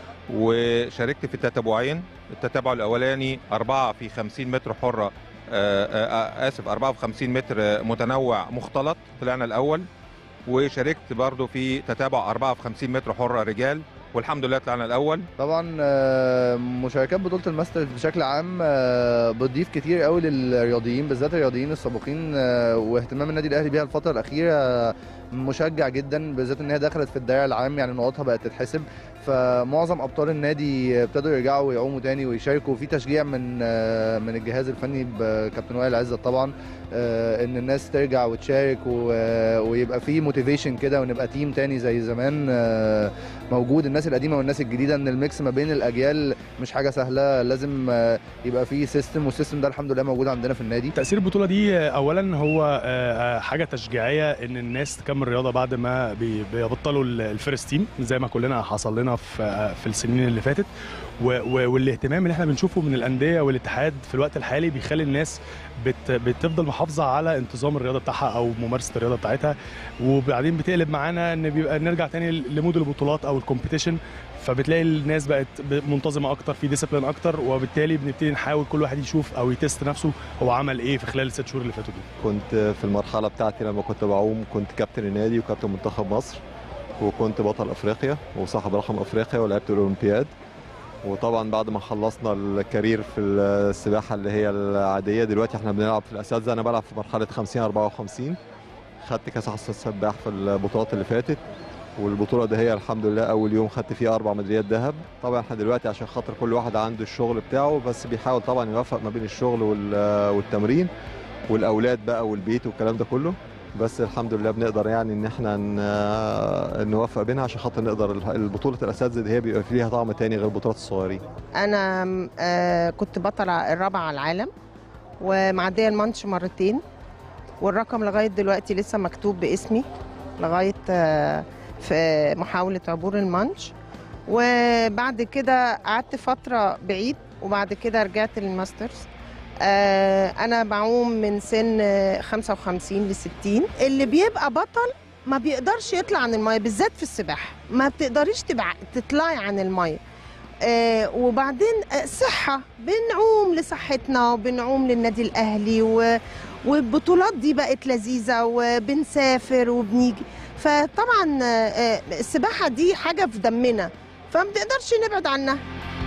وشاركت في التتابعين التتابع الاولاني أربعة في 50 متر حره آه، آه، اسف 54 متر آه، متنوع مختلط طلعنا الاول وشاركت برضه في تتابع 4 في 50 متر حره رجال والحمد لله طلعنا الاول طبعا آه، مشاركات بطولة الماسترز بشكل عام آه، بتضيف كتير قوي للرياضيين بالذات الرياضيين السابقين آه، واهتمام النادي الاهلي بيها الفترة الأخيرة آه، مشجع جدا بالذات ان هي دخلت في الدائرة العام يعني نقاطها بقت تتحسب فمعظم ابطال النادي ابتدوا يرجعوا ويعوموا تاني ويشاركوا في تشجيع من آه، من الجهاز الفني بكابتن وائل عزت طبعا آه، ان الناس ترجع وتشارك و- آه، ويبقى في موتيفيشن كده ونبقى تيم تاني زي زمان آه، موجود الناس القديمه والناس الجديده ان الميكس ما بين الاجيال مش حاجه سهله لازم آه، يبقى في سيستم والسيستم ده الحمد لله موجود عندنا في النادي تأثير البطولة دي آه، أولا هو آه، آه، حاجة تشجيعية إن الناس تكمل رياضة بعد ما بي- بيبطلوا ال- الفيرست تيم زي ما كلنا حصل لنا في آه، في السنين اللي فاتت و- و- والاهتمام اللي احنا بنشوفه من الأندية والاتحاد في الوقت الحالي بيخلي الناس بت بتفضل محافظة على انتظام الرياضة بتاعها أو ممارسة الرياضة بتاعتها وبعدين بتقلب معانا إن بيبقى نرجع تاني لمود البطولات أو الكومبيتيشن فبتلاقي الناس بقت ب- منتظمه اكتر في ديسيبلين اكتر وبالتالي بنبتدي نحاول كل واحد يشوف او يتست نفسه هو عمل ايه في خلال الست شهور اللي فاتوا دول كنت في المرحلة بتاعتي لما كنت بعوم كنت كابتن النادي وكابتن منتخب مصر وكنت بطل افريقيا وصاحب رقم افريقيا ولعبت الاولمبياد وطبعا بعد ما خلصنا الكارير في السباحة اللي هي العادية دلوقتي احنا بنلعب في الاساتذة انا بلعب في مرحلة 50 54 خدت كاس احسن سباح في البطولات اللي فاتت والبطولة ده هي الحمد لله أول يوم خدت فيه أربع ميداليات ذهب طبعا احنا دلوقتي عشان خاطر كل واحد عنده الشغل بتاعه بس بيحاول طبعا يوفق ما بين الشغل وال- والتمرين والأولاد بقى والبيت والكلام ده كله بس الحمد لله بنقدر يعني ان احنا ن- نوفق بينها عشان خاطر نقدر البطولة الأساتذة دي هي بيبقى فيها طعم تاني غير البطولات الصغيرين انا م- آه، كنت بطلة الرابعة على العالم ومعدية المانش مرتين والرقم لغاية دلوقتي لسه مكتوب باسمي لغاية آه، في محاولة عبور المانش وبعد كده قعدت فترة بعيد وبعد كده رجعت للماسترز آه، أنا بعوم من سن آه، 55 ل 60 اللي بيبقى بطل ما بيقدرش يطلع عن المية بالذات في السباحة ما بتقدريش تبع- تطلعي عن المية آه، وبعدين آه، صحة بنعوم لصحتنا وبنعوم للنادي الأهلي و... والبطولات دي بقت لذيذة وبنسافر وبنيجي فطبعا آه، آه، السباحة دي حاجة في دمنا فما بنقدرش نبعد عنها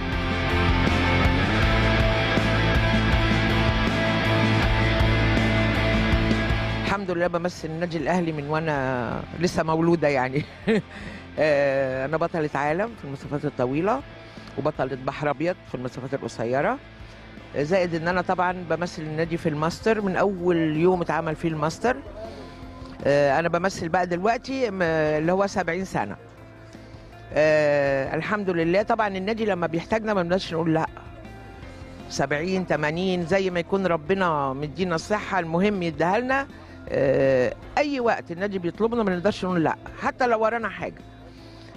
الحمد لله بمثل النادي الاهلي من وانا لسه مولوده يعني آه، انا بطله عالم في المسافات الطويله وبطله بحر ابيض في المسافات القصيره زائد ان انا طبعا بمثل النادي في الماستر من اول يوم اتعمل فيه الماستر آه، انا بمثل بقى دلوقتي م- اللي هو 70 سنه آه، الحمد لله طبعا النادي لما بيحتاجنا ما بنقدرش نقول لا 70 80 زي ما يكون ربنا مدينا الصحه المهم يديها لنا آه، اي وقت النادي بيطلبنا ما نقدرش نقول لا حتى لو ورانا حاجه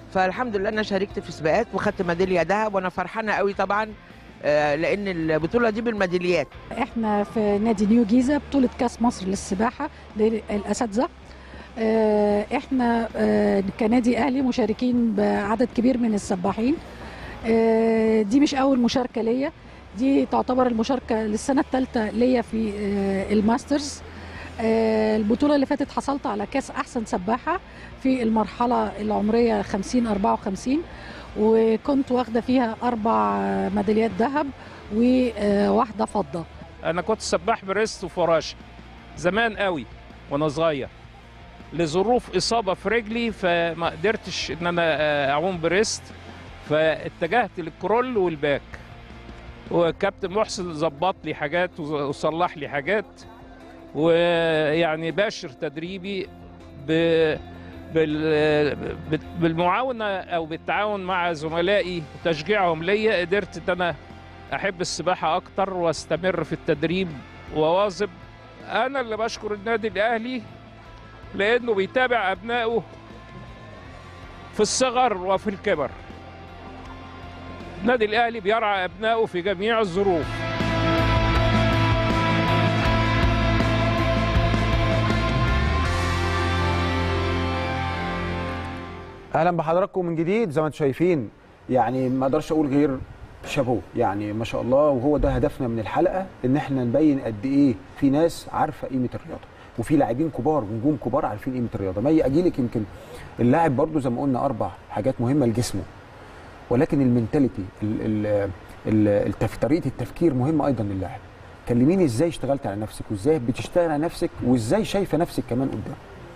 فالحمد لله انا شاركت في سباقات وخدت ميداليه ذهب وانا فرحانه قوي طبعا آه، لان البطوله دي بالميداليات احنا في نادي نيو جيزه بطوله كاس مصر للسباحه للاساتذه آه، احنا آه، كنادي اهلي مشاركين بعدد كبير من السباحين آه، دي مش اول مشاركه ليا دي تعتبر المشاركه للسنه الثالثه ليا في آه، الماسترز آه، البطوله اللي فاتت حصلت على كاس احسن سباحه في المرحله العمريه 50 54 وكنت واخده فيها اربع ميداليات ذهب وواحده فضه انا كنت سباح بريست وفراشه زمان قوي وانا صغير لظروف اصابه في رجلي فما قدرتش ان انا آه، اعوم بريست فاتجهت للكرول والباك وكابتن محسن ظبط لي حاجات وصلح لي حاجات ويعني باشر تدريبي ب بال- بالمعاونه او بالتعاون مع زملائي وتشجيعهم ليا قدرت ان انا احب السباحه اكتر واستمر في التدريب وواظب انا اللي بشكر النادي الاهلي لانه بيتابع ابنائه في الصغر وفي الكبر النادي الاهلي بيرعى ابنائه في جميع الظروف اهلا بحضراتكم من جديد زي ما انتم شايفين يعني ما اقدرش اقول غير شابوه يعني ما شاء الله وهو ده هدفنا من الحلقه ان احنا نبين قد ايه في ناس عارفه قيمه الرياضه وفي لاعبين كبار ونجوم كبار عارفين قيمه الرياضه ما اجيلك يمكن اللاعب برضو زي ما قلنا اربع حاجات مهمه لجسمه ولكن المنتاليتي ال- ال- ال- التف... طريقه التفكير مهمه ايضا للاعب كلميني ازاي اشتغلت على نفسك وازاي بتشتغل على نفسك وازاي شايفه نفسك كمان قدام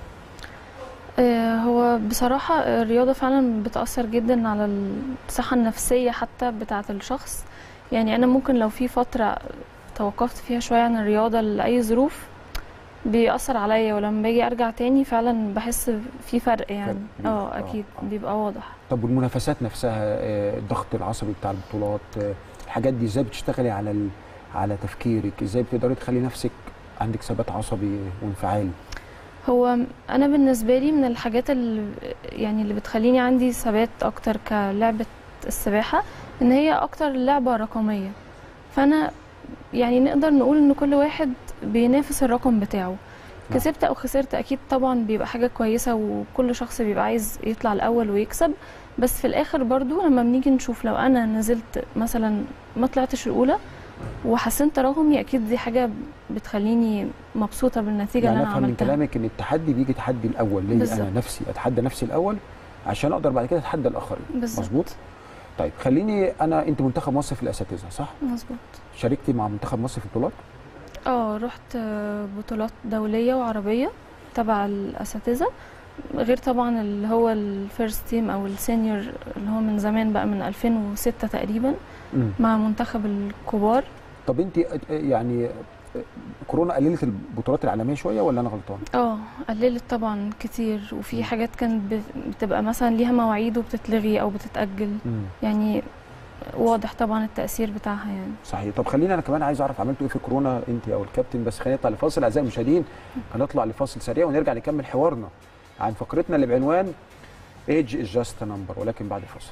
آه، هو بصراحة الرياضة فعلا بتأثر جدا على الصحة النفسية حتى بتاعة الشخص يعني أنا ممكن لو في فترة توقفت فيها شوية عن الرياضة لأي ظروف بيأثر عليا ولما باجي أرجع تاني فعلا بحس في فرق يعني فرق. اه أكيد بيبقى واضح طب والمنافسات نفسها آه، الضغط العصبي بتاع البطولات آه، الحاجات دي ازاي بتشتغلي على ال... على تفكيرك ازاي بتقدري تخلي نفسك عندك ثبات عصبي وانفعالي هو انا بالنسبه لي من الحاجات اللي يعني اللي بتخليني عندي ثبات اكتر كلعبه السباحه ان هي اكتر لعبه رقميه فانا يعني نقدر نقول ان كل واحد بينافس الرقم بتاعه كسبت او خسرت اكيد طبعا بيبقى حاجه كويسه وكل شخص بيبقى عايز يطلع الاول ويكسب بس في الاخر برضو لما بنيجي نشوف لو انا نزلت مثلا ما طلعتش الاولى وحسنت رقمي اكيد دي حاجه بتخليني مبسوطه بالنتيجه يعني اللي انا افهم من عملتها كلامك ان التحدي بيجي تحدي الاول ليا بالظبط. انا نفسي اتحدى نفسي الاول عشان اقدر بعد كده اتحدى الاخرين بالظبط. مظبوط طيب خليني انا انت منتخب مصر في الاساتذه صح مظبوط شاركتي مع منتخب مصر في البطولات اه رحت آه، بطولات دولية وعربية تبع الأساتذة غير طبعا اللي هو الفيرست تيم أو السينيور اللي هو من زمان بقى من 2006 تقريبا مم. مع منتخب الكبار طب انت يعني كورونا قللت البطولات العالميه شويه ولا انا غلطان اه قللت طبعا كتير وفي حاجات كانت بت- بتبقى مثلا ليها مواعيد وبتتلغي أو بتتأجل مم. يعني واضح طبعا التأثير بتاعها يعني صحيح طب خليني انا كمان عايز اعرف عملتوا ايه في كورونا انت او الكابتن بس خلينا نطلع لفاصل اعزائي المشاهدين هنطلع لفاصل سريع ونرجع نكمل حوارنا عن فقرتنا اللي بعنوان ايج از جاست نمبر ولكن بعد الفاصل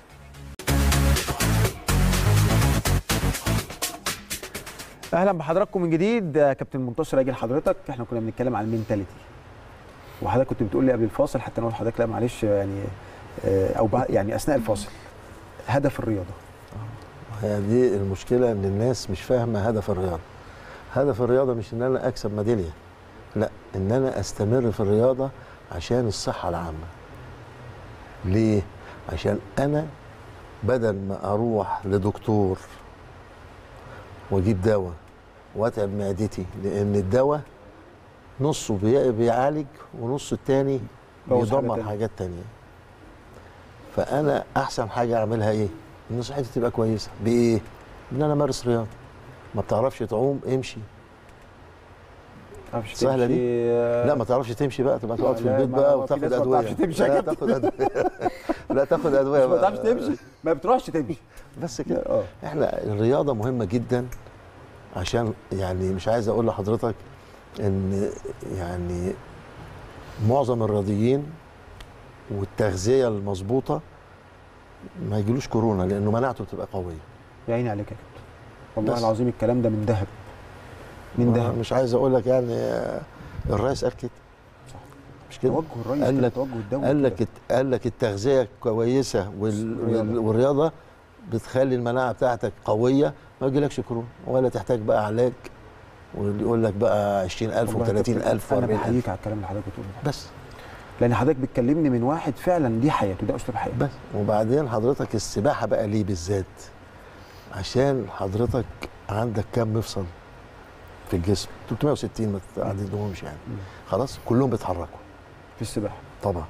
اهلا بحضراتكم من جديد آه، كابتن منتصر اجي لحضرتك احنا كنا بنتكلم عن المينتاليتي وحضرتك كنت بتقول لي قبل الفاصل حتى انا اقول لحضرتك لا معلش يعني آه، او بعد- يعني اثناء الفاصل هدف الرياضه هي دي المشكله ان الناس مش فاهمه هدف الرياضه هدف الرياضه مش ان انا اكسب ميداليه لا ان انا استمر في الرياضه عشان الصحه العامه ليه عشان انا بدل ما اروح لدكتور واجيب دواء واتعب معدتي لان الدواء نصه بي- بيعالج ونصه التاني بوظ حاجة بيدمر تانية. حاجات تانية فانا احسن حاجه اعملها ايه ان صحتي تبقى كويسه بايه ان انا امارس رياضه ما بتعرفش تعوم امشي تعرفش سهله دي تمشي، آه، لا ما تعرفش تمشي بقى تبقى تقعد في لا، البيت ما بقى هو في وتاخد ناس ما ادويه بتعرفش تمشي يا لا كابتن. تاخد ادويه لا تاخد ادويه مش ما بقى. بتعرفش تمشي ما بتروحش تمشي بس كده اه احنا الرياضه مهمه جدا عشان يعني مش عايز اقول لحضرتك ان يعني معظم الرياضيين والتغذيه المظبوطه ما يجيلوش كورونا لانه مناعته تبقى قويه يا عيني عليك يا كابتن والله بس. العظيم الكلام ده من ذهب من ما- ذهب مش عايز اقول لك يعني آه، الرئيس قال كده مش كده توجه الرئيس قال كده، لك توجه الدولي قال كده. لك الت- قال لك التغذيه كويسه وال وال والرياضه بتخلي المناعه بتاعتك قويه ما يجيلكش كورونا ولا تحتاج بقى علاج ويقول لك بقى 20000 والله يا كابتن، و30000 انا و40000 بحييك على الكلام اللي حضرتك بتقوله ده. بس لان حضرتك بتكلمني من واحد فعلا دي حياته ده اسلوب حياته بس وبعدين حضرتك السباحه بقى ليه بالذات عشان حضرتك عندك كام مفصل في الجسم 360 ما تعددهمش يعني خلاص كلهم بيتحركوا في السباحه طبعا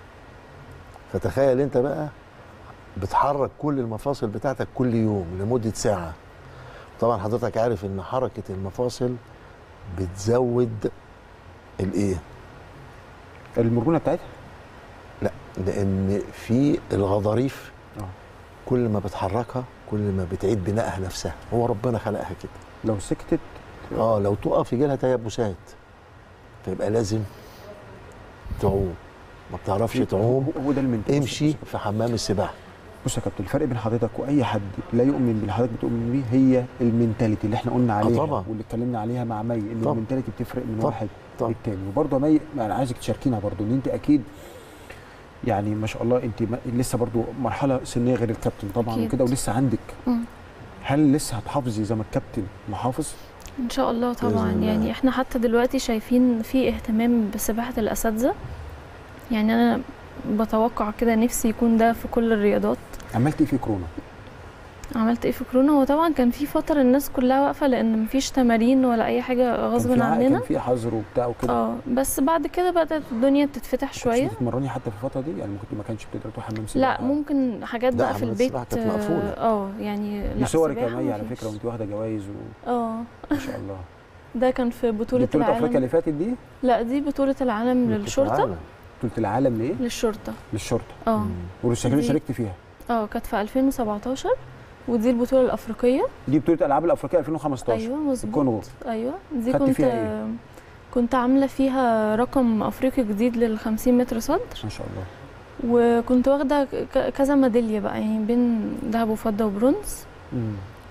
فتخيل انت بقى بتحرك كل المفاصل بتاعتك كل يوم لمده ساعه طبعا حضرتك عارف ان حركه المفاصل بتزود الايه المرونه بتاعتها لا لان في الغضاريف آه. كل ما بتحركها كل ما بتعيد بنائها نفسها هو ربنا خلقها كده لو سكتت اه لو تقف يجي لها تيبسات فيبقى لازم تعوم ما بتعرفش تعوم هو ده المنتج امشي في حمام السباحه بص يا كابتن الفرق بين حضرتك واي حد لا يؤمن باللي حضرتك بتؤمن بيه هي المينتاليتي اللي احنا قلنا عليها طبعا. واللي اتكلمنا عليها مع مي ان طبعا. المينتاليتي بتفرق من طبعا. واحد طبعا. للتاني وبرضه يا مي انا عايزك تشاركينا برضه ان انت اكيد يعني ما شاء الله انت ما- لسه برضه مرحله سنيه غير الكابتن طبعا أكيد. وكده ولسه عندك مم. هل لسه هتحافظي زي ما الكابتن محافظ؟ ان شاء الله طبعا بإذن الله. يعني احنا حتى دلوقتي شايفين في اهتمام بسباحه الاساتذه يعني انا بتوقع كده نفسي يكون ده في كل الرياضات عملت ايه في كورونا؟ عملت ايه في كورونا هو طبعا كان في فتره الناس كلها واقفه لان مفيش تمارين ولا اي حاجه غصب كان في ع- عننا كان في حظر وبتاع وكده اه بس بعد كده بدات الدنيا بتتفتح شويه تتمرني حتى في الفتره دي يعني ممكن ما كانش بتقدر تروح حمام لا سباحه ممكن حاجات لا، بقى في حمام البيت السباحة كانت مقفولة. اه يعني دي لا صورك يا سباحة مي على مفيش. فكره وانت واخده جوائز و... اه ما شاء الله ده كان في دي بطوله بطوله افريقيا اللي العالم فاتت دي لا دي بطوله العالم للشرطه بطوله العالم لايه؟ للشرطه للشرطه اه والشكل دي- شاركت فيها اه كانت في 2017 ودي البطوله الافريقيه دي بطوله الالعاب الافريقيه 2015 ايوه مظبوط الكونغو ايوه دي خدت كنت فيها إيه؟ كنت عامله فيها رقم افريقي جديد لل 50 متر صدر ما شاء الله وكنت واخده ك- كذا ميداليه بقى يعني بين ذهب وفضه وبرونز مم.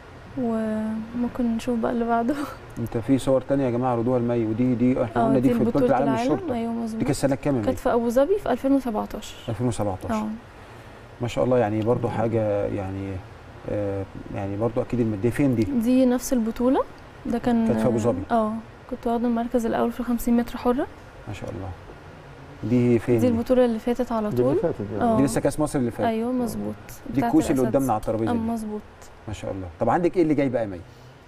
وممكن نشوف بقى اللي بعده انت في صور تانية يا جماعه ردوها المي ودي دي احنا اه قلنا دي دي في بطوله بطولة العالم العالم للشرطه ايوه دي مظبوط كانت سنه كام يا مي؟ كانت في ابو ظبي في 2017 2017 اه ما شاء الله يعني برضو حاجه يعني آه يعني برضو اكيد الماديه فين دي؟ دي نفس البطوله ده كان كانت في أبو ظبي. اه كنت واخده المركز الاول في 50 متر حره ما شاء الله دي فين دي البطوله اللي فاتت على دي اللي طول فاتت يعني. اه دي لسه كاس مصر اللي فات ايوه مظبوط دي بتاعت الكوس اللي الأساتذة. قدامنا على الترابيزه اه دي. مظبوط ما شاء الله طب عندك ايه اللي جاي بقى يا مي؟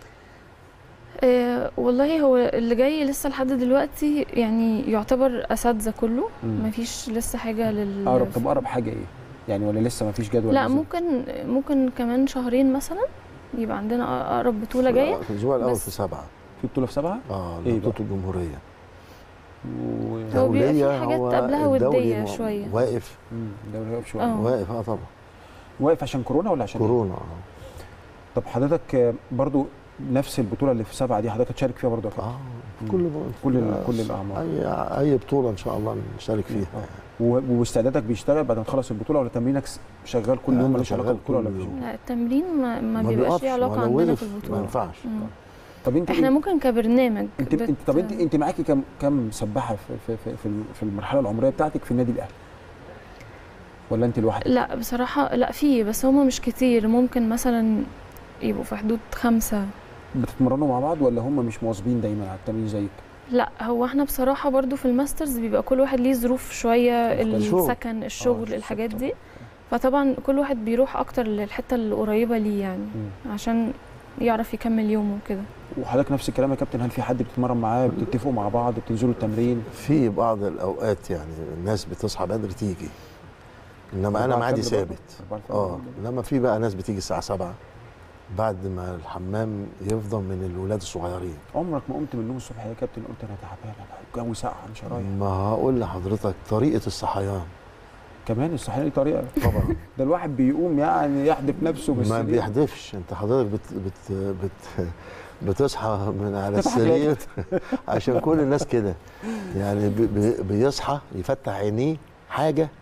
آه والله هو اللي جاي لسه لحد دلوقتي يعني يعتبر اساتذه كله مم. مفيش لسه حاجه لل اقرب طب اقرب حاجه ايه؟ يعني ولا لسه ما فيش جدول لا نزل؟ ممكن ممكن كمان شهرين مثلا يبقى عندنا اقرب بطوله جايه في الاسبوع الاول بس- في سبعه في بطوله في سبعه؟ اه إيه بطوله الجمهوريه هو بيبقى في دولية حاجات هو قبلها الدولي ودية وا- شوية. واقف الدوري واقف شويه اه. واقف اه طبعا واقف عشان كورونا ولا عشان إيه؟ كورونا اه طب حضرتك آه، برضو نفس البطوله اللي في سبعه دي حضرتك هتشارك فيها برضو اه كل كل ال- كل الاعمار اي اي بطوله ان شاء الله نشارك فيها و- واستعدادك بيشتغل بعد ما تخلص البطوله ولا تمرينك س- شغال كل يوم أنا ملوش علاقه شغال بالبطوله ولا كل مفيش؟ يوم. لا التمرين ما, ما, ما بيبقاش بيقفش، ليه علاقه ولو عندنا وقف في ما البطوله ينفعش. مم. طب انت احنا ممكن كبرنامج انت بت- انت طب انت انت معاكي كم كم سباحه في في في, في, في المرحله العمريه بتاعتك في النادي الاهلي؟ ولا انت لوحدك؟ لا بصراحه لا في بس هما مش كتير ممكن مثلا يبقوا في حدود خمسة بتتمرنوا مع بعض ولا هم مش مواظبين دايما على التمرين زيك؟ لا هو احنا بصراحة برضو في الماسترز بيبقى كل واحد ليه ظروف شوية الشغل. السكن الشغل الحاجات دي فطبعا كل واحد بيروح اكتر للحتة القريبة ليه يعني عشان يعرف يكمل يومه وكده وحضرتك نفس الكلام يا كابتن هل في حد بتتمرن معاه بتتفقوا مع بعض بتنزلوا التمرين؟ في بعض الاوقات يعني الناس بتصحى بدري تيجي انما انا أربعة معادي الفجر برضه؟ ثابت أربعة الفجر اه برضه؟ انما في بقى ناس بتيجي الساعه 7 بعد ما الحمام يفضى من الولاد الصغيرين عمرك ما قمت من النوم الصبح يا كابتن قلت انا تعبان انا الجو ساقع مش رايح ما هقول لحضرتك طريقه الصحيان كمان الصحيان ليه طريقه طبعا ده الواحد بيقوم يعني يحدف نفسه بس ما ليه؟ بيحدفش انت حضرتك بت بت بت بتصحى من على تضحك السرير ليه؟ عشان كل الناس كده يعني بي- بي- بيصحى يفتح عينيه حاجه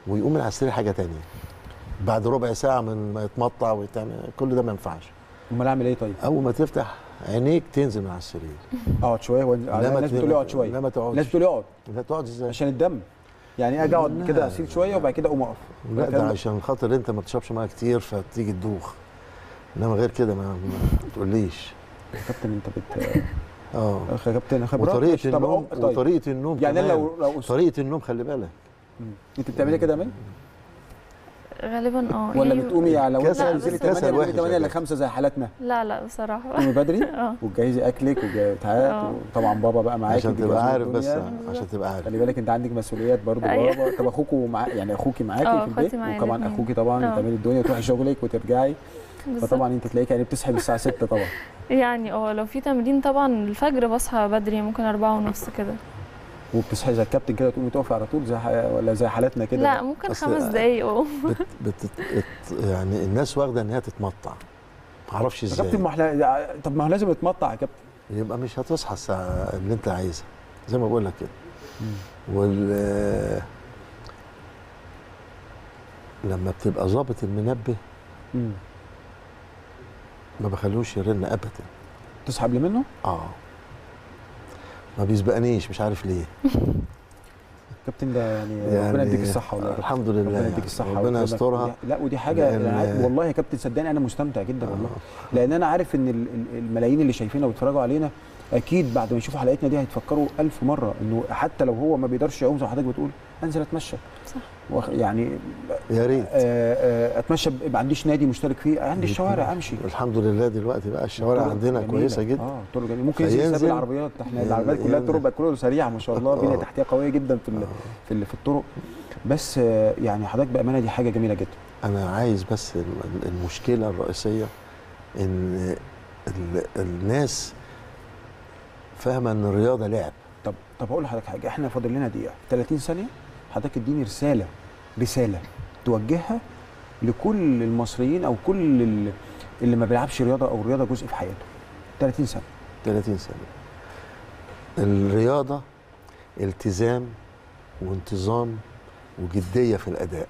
ويقوم من على السرير حاجه تانية بعد ربع ساعه من ما يتمطع ويتعمل كل ده ما ينفعش امال اعمل ايه طيب اول ما تفتح عينيك تنزل من على السرير اقعد شويه وانزل لا ما الناس ت- بتقول لي اقعد شويه لا ما تقعدش الناس بتقول لي اقعد لا تقعد ازاي عشان الدم يعني اجي اقعد كده اسيب شويه وبعد كده اقوم اقف لا ده كده- عشان خاطر انت ما تشربش ميه كتير فتيجي تدوخ انما غير كده ما, ما تقوليش يا كابتن انت بت اه يا كابتن خبرات وطريقه ماشي. طب النوم أقوم- طيب. وطريقه النوم يعني انا كمان. لو لو طريقه النوم خلي بالك انت بتعملي كده يا مان غالبا اه ولا يعني- بتقومي يعني لو لا، انت تنزلي بس- 8 بتقومي 8 ل 5 زي حالاتنا لا لا بصراحه تقومي بدري اه وتجهزي اكلك وبتاعات اه. وطبعا بابا بقى معاكي عشان بيجهز تبقى لك عارف بس الدنيا. عشان تبقى عارف خلي بالك انت عندك مسؤوليات برضو أيوة. بابا طب اخوكوا مع يعني اخوكي معاكي اه، في البيت اخواتي معايا وطبعا الاتنين. اخوكي طبعا اه. تعملي الدنيا وتروحي شغلك وترجعي بالظبط. فطبعا انت تلاقيك يعني بتصحي من الساعه 6 طبعا يعني اه لو في تمرين طبعا الفجر بصحى بدري ممكن أربعة ونص كده وبتصحي زي الكابتن كده تقومي تقفي على طول زي ح- ولا زي حالاتنا كده لا ممكن أصل- خمس دقايق اه بت بت بت يعني الناس واخده ان هي تتمطع ما اعرفش يا ازاي كابتن ما احنا طب ما هو لازم يتمطع يا كابتن يبقى مش هتصحى الساعه اللي انت عايزها زي ما بقول لك كده وال لما بتبقى ظابط المنبه مم. ما بخلوش يرن ابدا تصحى قبل منه اه ما بيسبقنيش مش عارف ليه كابتن ده يعني, يعني ربنا يديك الصحه والله يا كابتن. الحمد لله ربنا يعني. يديك الصحه ربنا ويكرمك. يسترها. ودي- لا ودي حاجه لأن- أنا عارف- والله يا كابتن صدقني انا مستمتع جدا والله لان انا عارف ان ال- ال- الملايين اللي شايفيننا وبيتفرجوا علينا اكيد بعد ما يشوفوا حلقتنا دي هيتفكروا ألف مره انه حتى لو هو ما بيقدرش يعوم زي ما حضرتك بتقول انزل اتمشى صح وأخ- يعني يا ريت آه، آه، اتمشى ب- ما عنديش نادي مشترك فيه عندي الشوارع امشي الحمد لله دلوقتي بقى الشوارع طرق عندنا جميلة. كويسه جدا اه طرق جميله ممكن ينزل يسابق فينزل- العربيات احنا ين- العربيات كلها ين- الطرق بقت كلها سريعه ما شاء الله بنيه آه. تحتيه قويه جدا في ال- في ال- في الطرق بس آه، يعني حضرتك بامانه دي حاجه جميله جدا انا عايز بس ال- المشكله الرئيسيه ان ال- الناس فاهمه ان الرياضه لعب طب طب هقول لحضرتك حاجه احنا فاضل لنا دقيقه 30 ثانيه حضرتك اديني رساله رساله توجهها لكل المصريين او كل ال- اللي ما بيلعبش رياضه او الرياضه جزء في حياته 30 ثانيه 30 سنه الرياضه التزام وانتظام وجديه في الاداء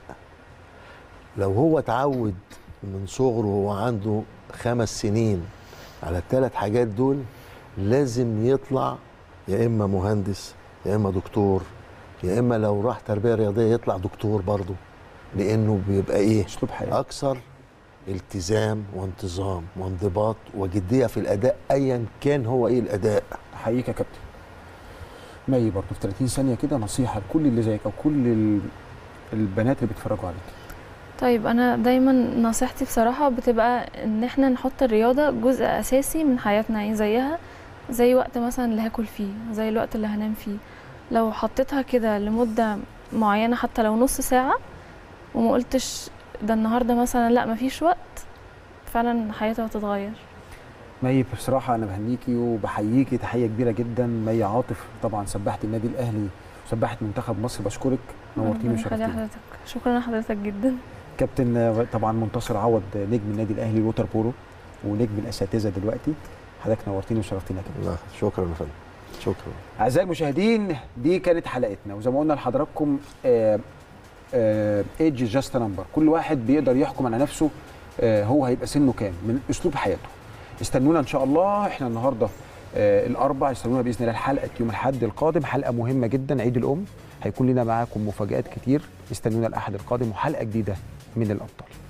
لو هو اتعود من صغره وهو عنده خمس سنين على الثلاث حاجات دول لازم يطلع يا اما مهندس يا اما دكتور يا اما لو راح تربيه رياضيه يطلع دكتور برضه لانه بيبقى ايه اسلوب حياه اكثر التزام وانتظام وانضباط وجديه في الاداء ايا كان هو ايه الاداء احييك يا كابتن مي برضه في 30 ثانيه كده نصيحه لكل اللي زيك او كل ال- البنات اللي بيتفرجوا عليك طيب انا دايما نصيحتي بصراحه بتبقى ان احنا نحط الرياضه جزء اساسي من حياتنا يعني زيها زي وقت مثلا اللي هاكل فيه زي الوقت اللي هنام فيه لو حطيتها كده لمده معينه حتى لو نص ساعه وما قلتش ده النهارده مثلا لا مفيش وقت فعلا حياتي هتتغير مي بصراحه انا بهنيكي وبحييكي تحيه كبيره جدا مي عاطف طبعا سباحه النادي الاهلي وسباحه منتخب مصر بشكرك نورتيني ربنا يخلي وشرفتيني حضرتك شكرا لحضرتك جدا كابتن آه، طبعا منتصر عوض آه، نجم النادي الاهلي الوتر بولو ونجم الاساتذه دلوقتي حضرتك نورتيني وشرفتيني يا كابتن لا شكرا يا فندم شكرا اعزائي المشاهدين دي كانت حلقتنا وزي ما قلنا لحضراتكم ايدج جاست نمبر كل واحد بيقدر يحكم على نفسه آه، هو هيبقى سنه كام من اسلوب حياته استنونا ان شاء الله احنا النهارده آه، الاربع استنونا باذن الله حلقه يوم الاحد القادم حلقه مهمه جدا عيد الام هيكون لنا معاكم مفاجات كتير استنونا الاحد القادم وحلقه جديده من الابطال